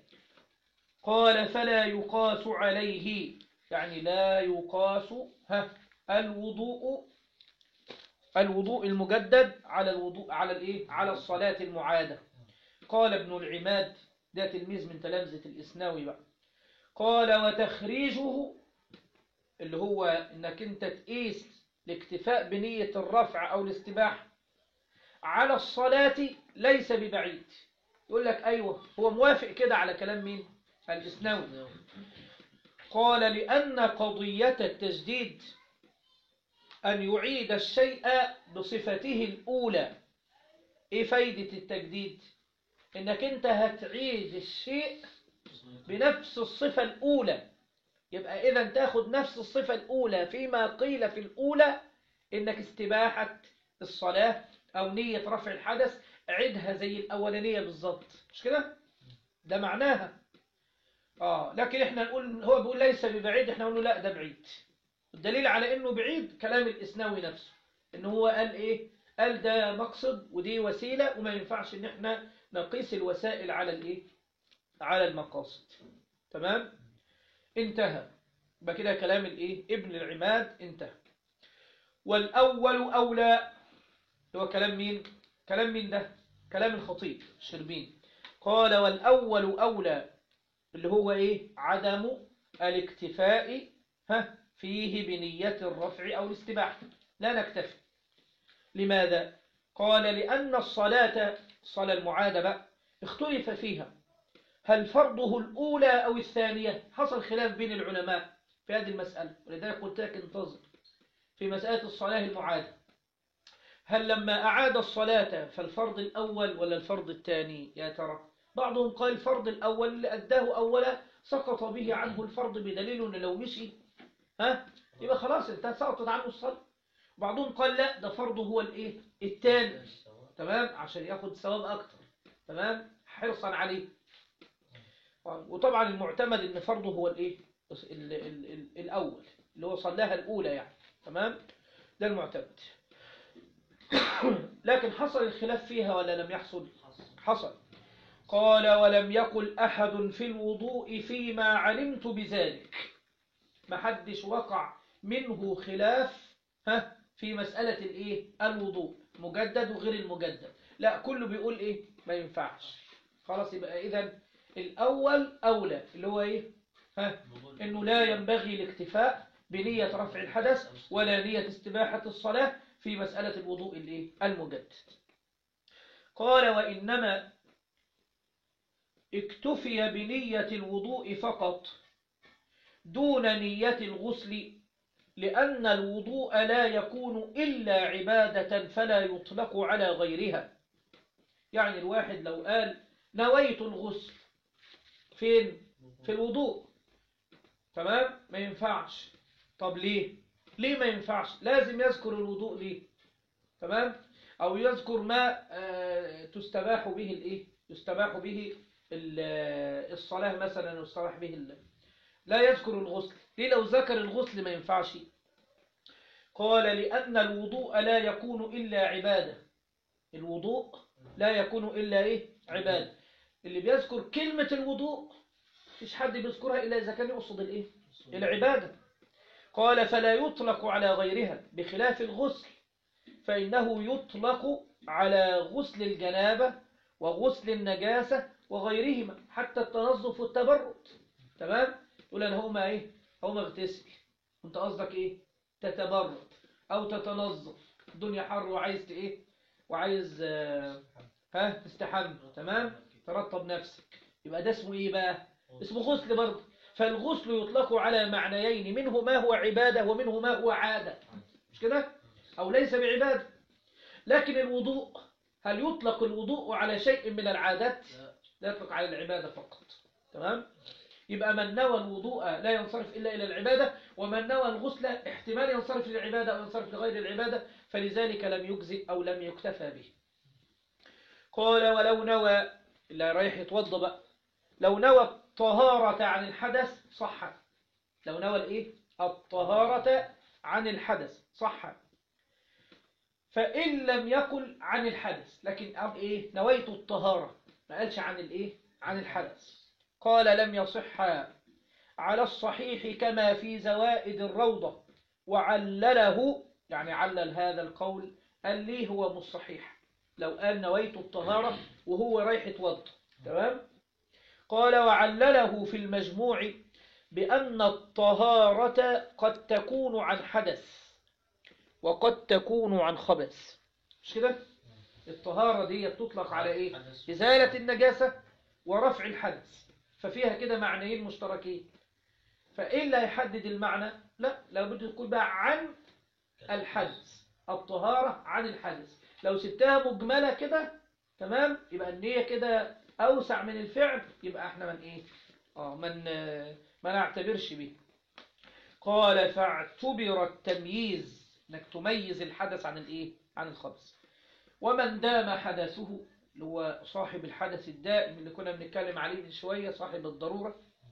قال فلا يقاس عليه يعني لا يقاس ها الوضوء الوضوء المجدد على الوضوء على الايه على الصلاة المعادة قال ابن العماد ده تلميذ من تلامذة الإسناوي بقى قال وتخريجه اللي هو انك انت تقيس الاكتفاء بنية الرفع او الاستباحة على الصلاة ليس ببعيد يقول لك ايوه هو موافق كده على كلام مين الإسناوي قال لأن قضية التجديد أن يعيد الشيء بصفته الأولى إيه فايدة التجديد إنك أنت هتعيد الشيء بنفس الصفة الأولى يبقى إذا تاخد نفس الصفة الأولى فيما قيل في الأولى إنك استباحة الصلاة أو نية رفع الحدث عدها زي الأولانية بالظبط مش كده؟ ده معناها آه لكن إحنا نقول هو بيقول ليس ببعيد إحنا نقول له لا ده بعيد الدليل على إنه بعيد كلام الإسناوي نفسه إن هو قال إيه؟ قال ده مقصد ودي وسيلة وما ينفعش إن إحنا نقيس الوسائل على الإيه؟ على المقاصد تمام؟ انتهى يبقى كده كلام الايه ابن العماد انتهى والاول اولى هو كلام مين كلام مين ده كلام الخطيب الشربين قال والاول اولى اللي هو ايه عدم الاكتفاء ها فيه بنية الرفع او الاستباحة لا نكتفي لماذا قال لأن الصلاة الصلاة المعادة بقى اختلف فيها هل فرضه الأولى أو الثانية حصل خلاف بين العلماء في هذه المسألة ولذلك قلت لك انتظر في مسألة الصلاة المعادة هل لما أعاد الصلاة فالفرض الأول ولا الفرض الثاني يا ترى بعضهم قال الفرض الأول اللي أداه أولا سقط به عنه الفرض بدليل أنه لو مشي ها يبقى خلاص انت سقطت عنه الصلاة بعضهم قال لا ده فرضه هو الايه الثاني تمام عشان ياخد ثواب اكتر تمام حرصا عليه وطبعا المعتمد ان فرضه هو الايه ال- ال- ال- الاول اللي هو صلاها الاولى يعني تمام ده المعتمد لكن حصل الخلاف فيها ولا لم يحصل حصل قال ولم يقل احد في الوضوء فيما علمت بذلك ما حدش وقع منه خلاف ها في مسألة الايه الوضوء مجدد وغير المجدد لا كله بيقول ايه ما ينفعش خلاص يبقى اذا الأول أولى اللي هو إيه ها إنه لا ينبغي الاكتفاء بنية رفع الحدث ولا نية استباحة الصلاة في مسألة الوضوء الإيه المجدد قال وإنما اكتفي بنية الوضوء فقط دون نية الغسل لأن الوضوء لا يكون إلا عبادة فلا يطلق على غيرها يعني الواحد لو قال نويت الغسل فين في الوضوء تمام ما ينفعش طب ليه ليه ما ينفعش لازم يذكر الوضوء ليه تمام او يذكر ما آه، تستباح به الايه يستباح به ال- آه، الصلاة مثلا يستباح به ال- لا يذكر الغسل ليه لو ذكر الغسل ما ينفعش قال لأن الوضوء لا يكون إلا عبادة الوضوء لا يكون إلا إيه عبادة اللي بيذكر كلمة الوضوء مفيش حد بيذكرها إلا إذا كان يقصد الإيه العبادة قال فلا يطلق على غيرها بخلاف الغسل فإنه يطلق على غسل الجنابة وغسل النجاسة وغيرهما حتى التنظف والتبرد تمام يقول أنا هقوم إيه هقوم اغتسل أنت قصدك إيه تتبرد أو تتنظف الدنيا حر وعايز ت- إيه وعايز آه، ها تستحمى تمام ترطب نفسك يبقى ده اسمه إيه بقى اسمه غسل برضه فالغسل يطلق على معنيين منه ما هو عبادة ومنه ما هو عادة مش كده أو ليس بعبادة لكن الوضوء هل يطلق الوضوء على شيء من العادات لا يطلق على العبادة فقط تمام يبقى من نوى الوضوء لا ينصرف إلا إلى العبادة ومن نوى الغسل احتمال ينصرف للعبادة أو ينصرف لغير العبادة فلذلك لم يجزئ أو لم يكتفى به قال ولو نوى اللي رايح يتوضى بقى لو نوى الطهارة عن الحدث صح لو نوى الايه الطهارة عن الحدث صح فإن لم يقل عن الحدث لكن قال ايه نويت الطهارة ما قالش عن الايه عن الحدث قال لم يصح على الصحيح كما في زوائد الروضة وعلله يعني علل هذا القول قال ليه هو مش صحيح لو قال نويت الطهارة وهو رايح يتوضا تمام قال وعلله في المجموع بأن الطهارة قد تكون عن حدث وقد تكون عن خبث مش كده الطهارة دي تطلق على ايه إزالة النجاسة ورفع الحدث ففيها كده معنيين مشتركين فإيه اللي هيحدد المعنى لا لابد تكون بقى عن الحدث الطهارة عن الحدث لو سبتها مجملة كده تمام يبقى النية كده أوسع من الفعل يبقى احنا من ايه اه من ما نعتبرش به قال فاعتبر التمييز انك تميز الحدث عن الايه عن الخبث ومن دام حدثه اللي هو صاحب الحدث الدائم اللي كنا بنتكلم عليه من شوية صاحب الضرورة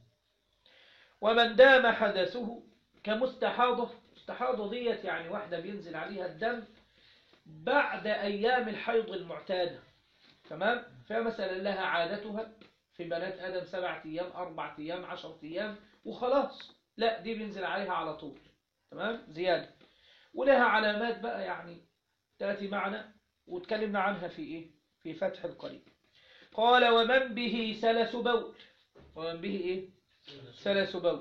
ومن دام حدثه كمستحاضة مستحاضة ديت يعني واحدة بينزل عليها الدم بعد أيام الحيض المعتادة تمام فمثلا لها عادتها في بنات آدم سبعة أيام أربعة أيام عشرة أيام وخلاص لا دي بينزل عليها على طول تمام زيادة ولها علامات بقى يعني تأتي معنا وتكلمنا عنها في إيه في فتح القريب قال ومن به سلس بول ومن به إيه سلس بول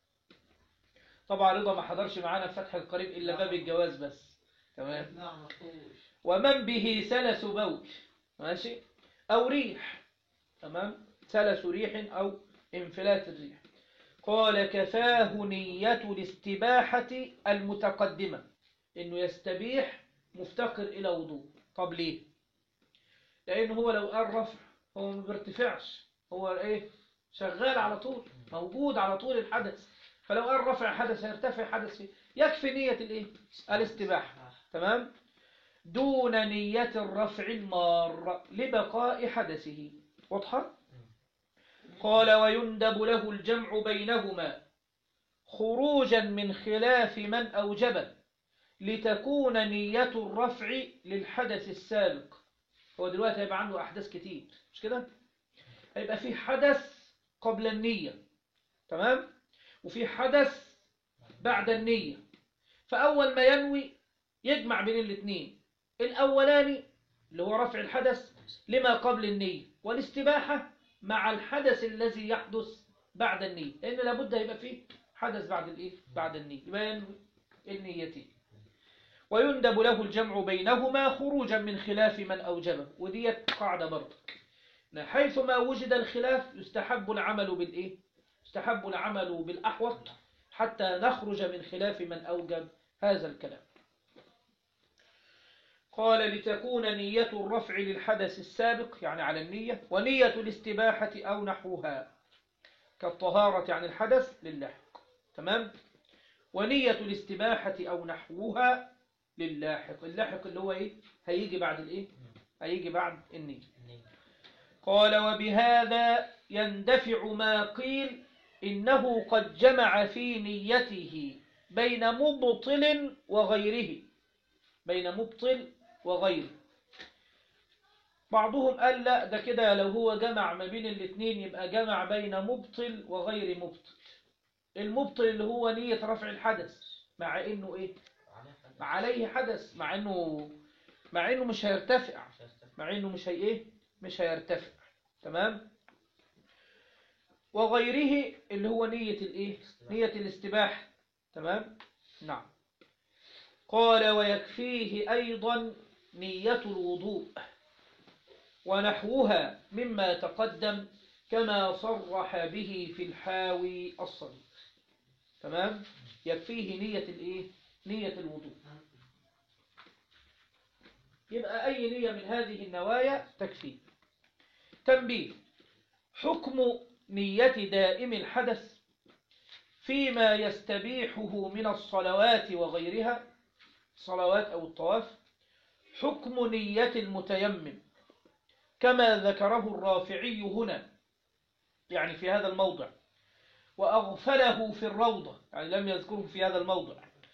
طبعا رضا ما حضرش معانا في فتح القريب إلا باب الجواز بس تمام نعم مطوش ومن به سلس بول ماشي أو ريح تمام سلس ريح أو انفلات الريح قال كفاه نية الاستباحة المتقدمة إنه يستبيح مفتقر إلى وضوء طب ليه لأنه هو لو قال رفع هو ما بيرتفعش هو إيه شغال على طول موجود على طول الحدث فلو قال رفع حدث هيرتفع حدث فيه يكفي نية الإيه الاستباحة تمام دون نية الرفع المار لبقاء حدثه واضحة قال ويندب له الجمع بينهما خروجا من خلاف من أوجب لتكون نية الرفع للحدث السابق هو دلوقتي هيبقى عنده أحداث كتير مش كده هيبقى في حدث قبل النية تمام وفي حدث بعد النية فأول ما ينوي يجمع بين الاثنين الأولاني اللي هو رفع الحدث لما قبل النية والاستباحة مع الحدث الذي يحدث بعد النية لأن لابد يبقى فيه حدث بعد الإيه؟ بعد النية يبقى ينوي النيتين ويندب له الجمع بينهما خروجا من خلاف من أوجبه وديت قاعدة برضك حيث ما وجد الخلاف يستحب العمل بالإيه؟ يستحب العمل بالأحوط حتى نخرج من خلاف من أوجب هذا الكلام قال لتكون نية الرفع للحدث السابق يعني على النية ونية الاستباحة أو نحوها كالطهارة عن الحدث للحق تمام ونية الاستباحة أو نحوها للاحق اللاحق اللي هو إيه هيجي بعد الإيه هيجي بعد النية النية قال وبهذا يندفع ما قيل إنه قد جمع في نيته بين مبطل وغيره بين مبطل وغيره بعضهم قال لا ده كده لو هو جمع ما بين الاثنين يبقى جمع بين مبطل وغير مبطل المبطل اللي هو نية رفع الحدث مع انه ايه عليه حدث. مع عليه حدث مع انه مع انه مش هيرتفع مش هيستفيد. مع انه مش هي ايه مش هيرتفع تمام وغيره اللي هو نية الايه نية الاستباحة تمام نعم قال ويكفيه ايضا نية الوضوء ونحوها مما تقدم كما صرح به في الحاوي الصديق تمام يكفيه نية الايه نية الوضوء يبقى أي نية من هذه النوايا تكفي تنبيه حكم نية دائم الحدث فيما يستبيحه من الصلوات وغيرها صلوات أو الطواف حكم نية المتيمم كما ذكره الرافعي هنا يعني في هذا الموضع وأغفله في الروضة يعني لم يذكره في هذا الموضع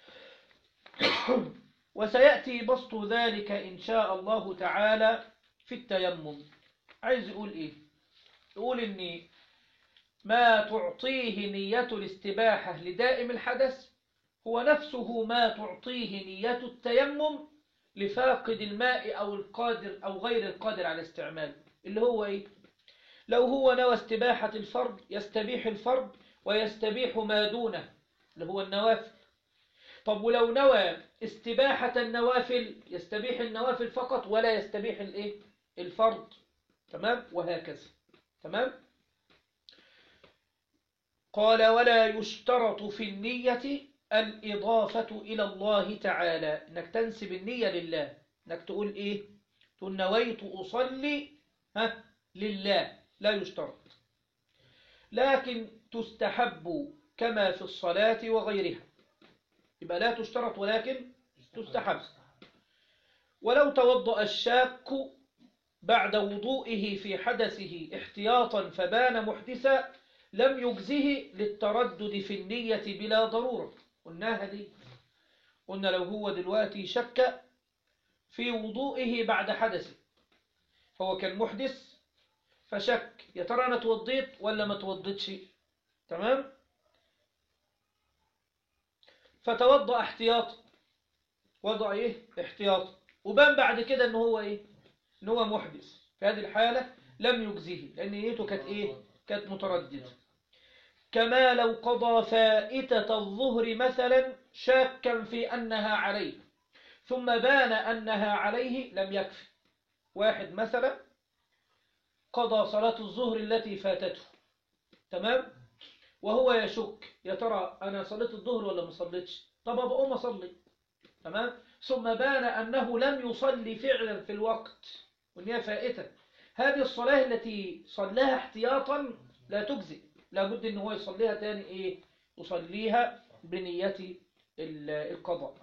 وسيأتي بسط ذلك إن شاء الله تعالى في التيمم عايز يقول إيه يقول إن ما تعطيه نية الاستباحة لدائم الحدث هو نفسه ما تعطيه نية التيمم لفاقد الماء أو القادر أو غير القادر على استعماله اللي هو إيه لو هو نوى استباحة الفرد يستبيح الفرد ويستبيح ما دونه اللي هو النوافل طب ولو نوى استباحة النوافل يستبيح النوافل فقط ولا يستبيح الايه الفرض تمام وهكذا تمام قال ولا يشترط في النية الإضافة إلى الله تعالى إنك تنسب النية لله إنك تقول إيه تقول نويت أصلي ها لله لا يشترط لكن تستحب كما في الصلاة وغيرها يبقى لا تشترط ولكن تستحب ولو توضأ الشاك بعد وضوئه في حدثه احتياطا فبان محدثا لم يجزه للتردد في النية بلا ضرورة قلناها دي قلنا لو هو دلوقتي شك في وضوئه بعد حدثه هو كان محدث فشك يا ترى انا توضيت ولا ما توضيتش تمام فتوضأ احتياطا وضع ايه احتياطا وبان بعد كده ان هو ايه ان هو محدث في هذه الحالة لم يجزه لان نيته كانت ايه كانت مترددة كما لو قضى فائتة الظهر مثلا شاكا في أنها عليه ثم بان أنها عليه لم يكفي واحد مثلا قضى صلاة الظهر التي فاتته تمام وهو يشك يا ترى أنا صليت الظهر ولا ما صليتش طب أبقى أصلي تمام ثم بان أنه لم يصلي فعلا في الوقت وأن هي فائتة هذه الصلاة التي صلاها احتياطا لا تجزئ لابد ان هو يصليها تاني ايه يصليها بنية القضاء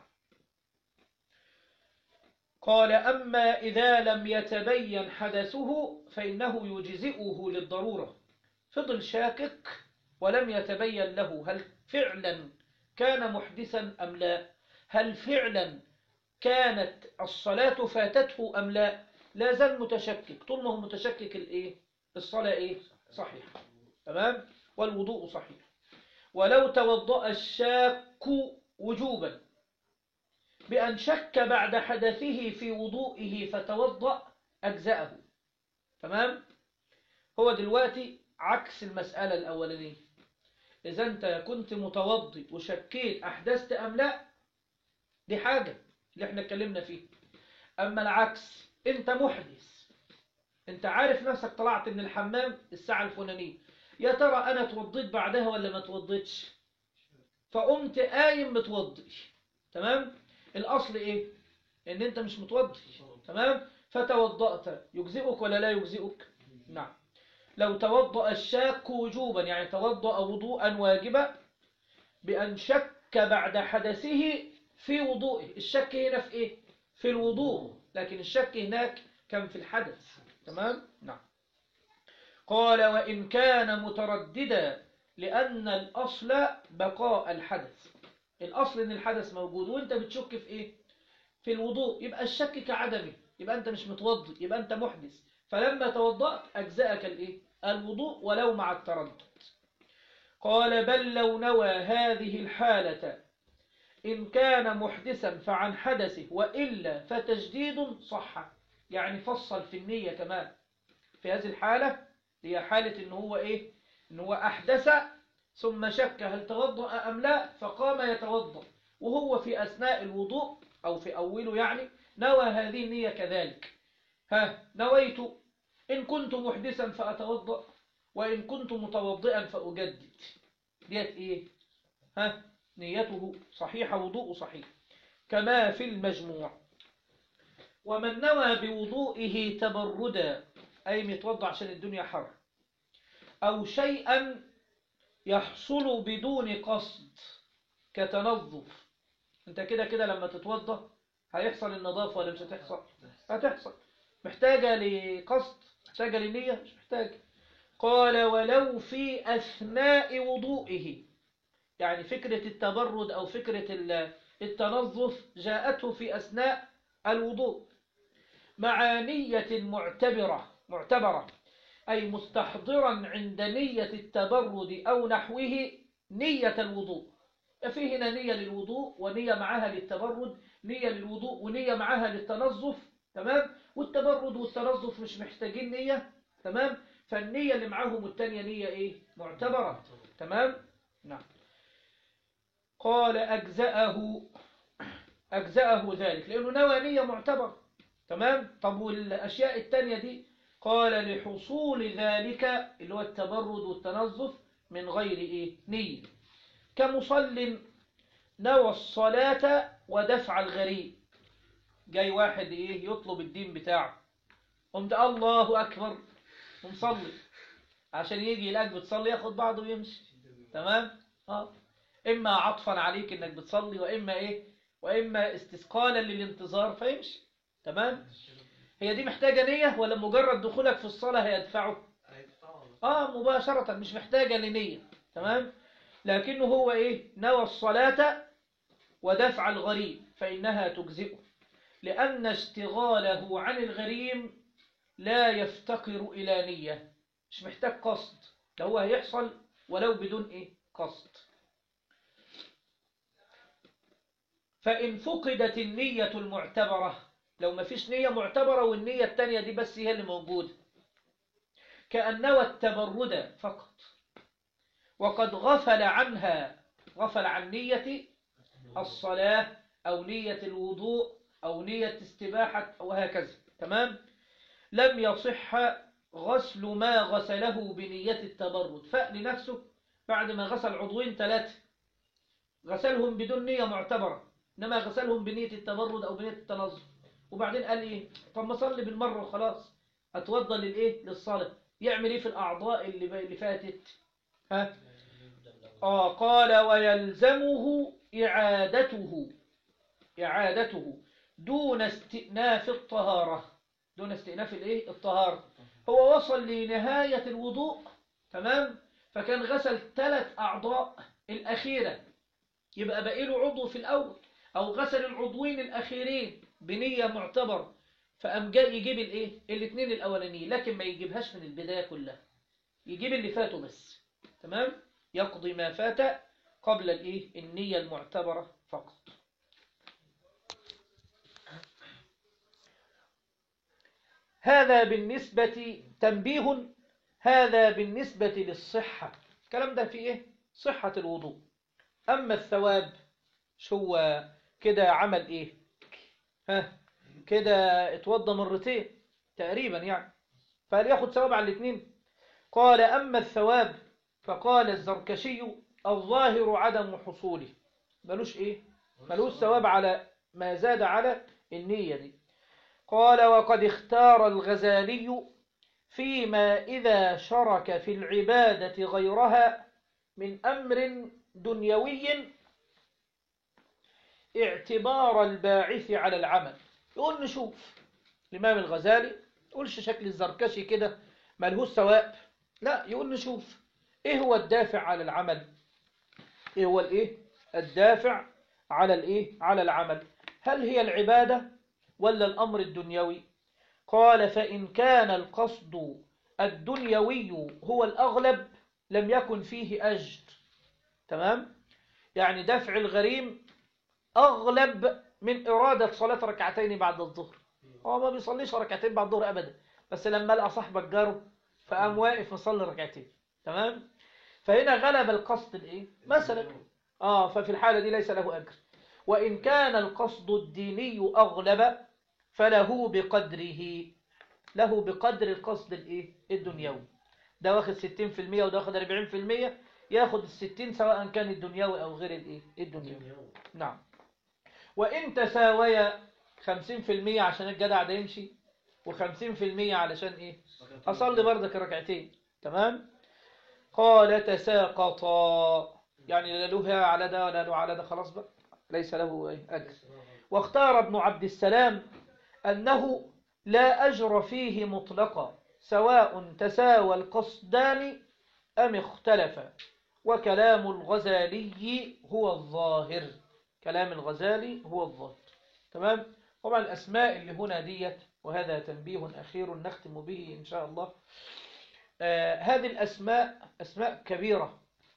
قال أما إذا لم يتبين حدثه فإنه يجزئه للضرورة فضل شاكك ولم يتبين له هل فعلا كان محدثا أم لا هل فعلا كانت الصلاة فاتته أم لا لا زال متشكك طول ما هو متشكك الإيه الصلاة إيه صحيحة تمام والوضوء صحيح ولو توضأ الشاك وجوبا بأن شك بعد حدثه في وضوئه فتوضأ أجزأه تمام هو دلوقتي عكس المسألة الأولانية إذا أنت كنت متوضي وشكيت أحدثت أم لا دي حاجة اللي احنا اتكلمنا فيه أما العكس أنت محدث أنت عارف نفسك طلعت من الحمام الساعة الفلانية يا ترى أنا توضيت بعدها ولا ما توضيتش فقمت قايم متوضي تمام الأصل إيه إن أنت مش متوضي تمام فتوضأت يجزئك ولا لا يجزئك نعم لو توضأ الشاك وجوبا يعني توضأ وضوءا واجبا بأن شك بعد حدثه في وضوئه الشك هنا في إيه؟ في الوضوء لكن الشك هناك كان في الحدث تمام؟ نعم قال وإن كان مترددا لأن الأصل بقاء الحدث الأصل إن الحدث موجود وأنت بتشك في إيه؟ في الوضوء يبقى الشك كعدمه يبقى أنت مش متوضئ يبقى أنت محدث فلما توضأت أجزأك الإيه؟ الوضوء ولو مع التردد قال بل لو نوى هذه الحالة إن كان محدثا فعن حدثه وإلا فتجديد صح يعني فصل في النية كمان في هذه الحالة هي حالة إن هو إيه إن هو أحدث ثم شك هل توضأ أم لا فقام يتوضأ وهو في أثناء الوضوء أو في أوله يعني نوى هذه النية كذلك ها نويت إن كنت محدثا فأتوضأ وإن كنت متوضئا فأجدد ديت إيه ها نيته صحيحة وضوء صحيح كما في المجموع ومن نوى بوضوئه تبردا أي متوضع عشان الدنيا حر أو شيئا يحصل بدون قصد كتنظف انت كده كده لما تتوضا هيحصل النظافة ولا مش هتحصل هتحصل محتاجة لقصد محتاجة لنية مش محتاجة قال ولو في أثناء وضوئه يعني فكرة التبرد أو فكرة التنظف جاءته في أثناء الوضوء مع نية معتبرة معتبرة أي مستحضرا عند نية التبرد أو نحوه نية الوضوء فيه هنا نية للوضوء ونية معها للتبرد نية للوضوء ونية معها للتنظف تمام والتبرد والتنظف مش محتاجين نية تمام فالنية اللي معاهم التانية نية ايه معتبرة تمام نعم قال أجزأه أجزأه ذلك لأنه نوى نية معتبرة تمام طب والأشياء التانية دي قال لحصول ذلك اللي هو التبرد والتنظف من غير إيه نية كمصل نوى الصلاة ودفع الغريب جاي واحد إيه يطلب الدين بتاعه قمت الله أكبر ومصلي عشان يجي يلاقيك بتصلي ياخد بعضه ويمشي تمام اه اما عطفا عليك انك بتصلي واما ايه واما استثقالا للانتظار فيمشي تمام هي دي محتاجة نية ولا مجرد دخولك في الصلاة هيدفعه اه مباشرة مش محتاجة لنية تمام لكنه هو ايه نوى الصلاة ودفع الغريب فإنها تجزئه لأن اشتغاله عن الغريم لا يفتقر إلى نية مش محتاج قصد ده هو هيحصل ولو بدون إيه قصد فإن فقدت النية المعتبرة لو ما فيش نية معتبرة والنية التانية دي بس هي اللي موجودة كأن نوى التبرد فقط وقد غفل عنها غفل عن نية الصلاة أو نية الوضوء أو نية استباحة أو هكذا تمام لم يصح غسل ما غسله بنية التبرد فأل نفسه بعد ما غسل عضوين ثلاثة غسلهم بدون نية معتبرة إنما غسلهم بنية التبرد أو بنية التنظف وبعدين قال إيه طب ما صلي بالمرة وخلاص أتوضى للإيه للصلاة يعمل إيه في الأعضاء اللي اللي فاتت ها آه قال ويلزمه إعادته إعادته دون استئناف الطهارة دون استئناف الإيه الطهارة هو وصل لنهاية الوضوء تمام فكان غسل ثلاث أعضاء الأخيرة يبقى باقي له عضو في الأول أو غسل العضوين الأخيرين بنية معتبر فقام جاي يجيب الايه الاثنين الاولانيين لكن ما يجيبهاش من البدايه كلها يجيب اللي فاتوا بس تمام يقضي ما فات قبل الايه النيه المعتبره فقط هذا بالنسبة تنبيه هذا بالنسبة للصحة الكلام ده في ايه صحة الوضوء اما الثواب شو كده عمل ايه ها كده اتوضى مرتين تقريبا يعني فهل ياخد ثواب على الاثنين قال أما الثواب فقال الزركشي الظاهر عدم حصوله ملوش ايه ملوش ثواب على ما زاد على النية دي قال وقد اختار الغزالي فيما إذا شرك في العبادة غيرها من أمر دنيوي اعتبار الباعث على العمل يقول نشوف الإمام الغزالي يقولش شكل الزركشي كده ملهوش ثواب لا يقول نشوف ايه هو الدافع على العمل ايه هو الايه الدافع على الايه على العمل هل هي العبادة ولا الأمر الدنيوي قال فإن كان القصد الدنيوي هو الأغلب لم يكن فيه أجر تمام يعني دفع الغريم أغلب من إرادة صلاة ركعتين بعد الظهر هو ما بيصليش ركعتين بعد الظهر أبدا بس لما لقى صاحبك جاره فقام واقف مصلي ركعتين تمام فهنا غلب القصد الايه مثلا اه ففي الحالة دي ليس له أجر وإن كان القصد الديني أغلب فله بقدره له بقدر القصد الايه الدنيوي ده واخد 60% وده واخد 40% ياخد الستين سواء كان الدنيوي أو غير الايه الدنيوي نعم وإن تساويا 50% عشان الجدع ده يمشي و50% علشان ايه أصلي بردك ركعتين تمام قال تساقطا يعني لا له على ده ولا له على ده خلاص بقى ليس له إيه؟ أجر واختار ابن عبد السلام أنه لا أجر فيه مطلقا سواء تساوى القصدان أم اختلفا وكلام الغزالي هو الظاهر كلام الغزالي هو الظاهر تمام طبعا الأسماء اللي هنا ديت وهذا تنبيه أخير نختم به إن شاء الله آه هذه الأسماء أسماء كبيرة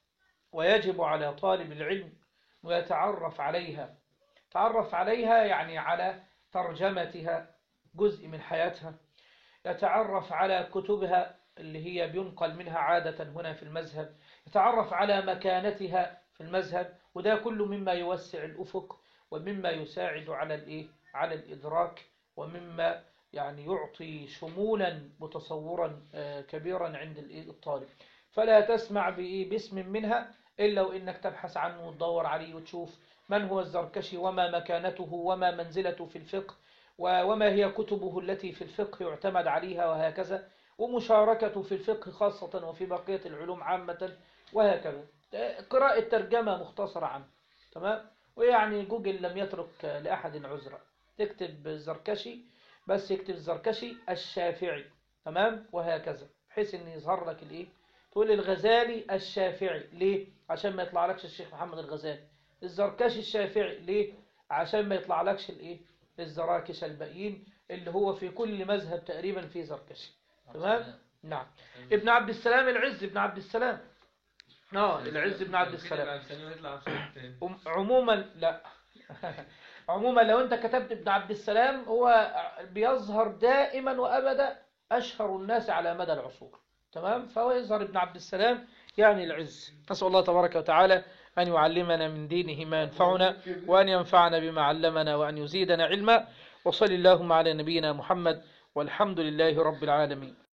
ويجب على طالب العلم ويتعرف عليها تعرف عليها يعني على ترجمتها جزء من حياتها يتعرف على كتبها اللي هي بينقل منها عادة هنا في المذهب يتعرف على مكانتها في المذهب وده كله مما يوسع الأفق ومما يساعد على الإيه؟ على الإدراك ومما يعني يعطي شمولا متصورا كبيرا عند الطالب فلا تسمع باسم منها إلا وإنك تبحث عنه وتدور عليه وتشوف من هو الزركشي وما مكانته وما منزلته في الفقه وما هي كتبه التي في الفقه يعتمد عليها وهكذا ومشاركته في الفقه خاصة وفي بقية العلوم عامة وهكذا قراءة ترجمة مختصرة عنه تمام ويعني جوجل لم يترك لأحد عذرا تكتب الزركشي بس يكتب الزركشي الشافعي تمام وهكذا بحيث ان يظهر لك الايه تقول الغزالي الشافعي ليه عشان ما يطلع لكش الشيخ محمد الغزالي الزركشي الشافعي ليه عشان ما يطلع لكش الايه الزراكش الباقيين اللي هو في كل مذهب تقريبا في زركشي تمام نعم ابن عبد السلام العز ابن عبد السلام اه العز بن عبد السلام عموما لا عموما لو انت كتبت ابن عبد السلام هو بيظهر دائما وابدا اشهر الناس على مدى العصور تمام فهو يظهر ابن عبد السلام يعني العز نسأل الله تبارك وتعالى أن يعلمنا من دينه ما ينفعنا وأن ينفعنا بما علمنا وأن يزيدنا علما وصل اللهم على نبينا محمد والحمد لله رب العالمين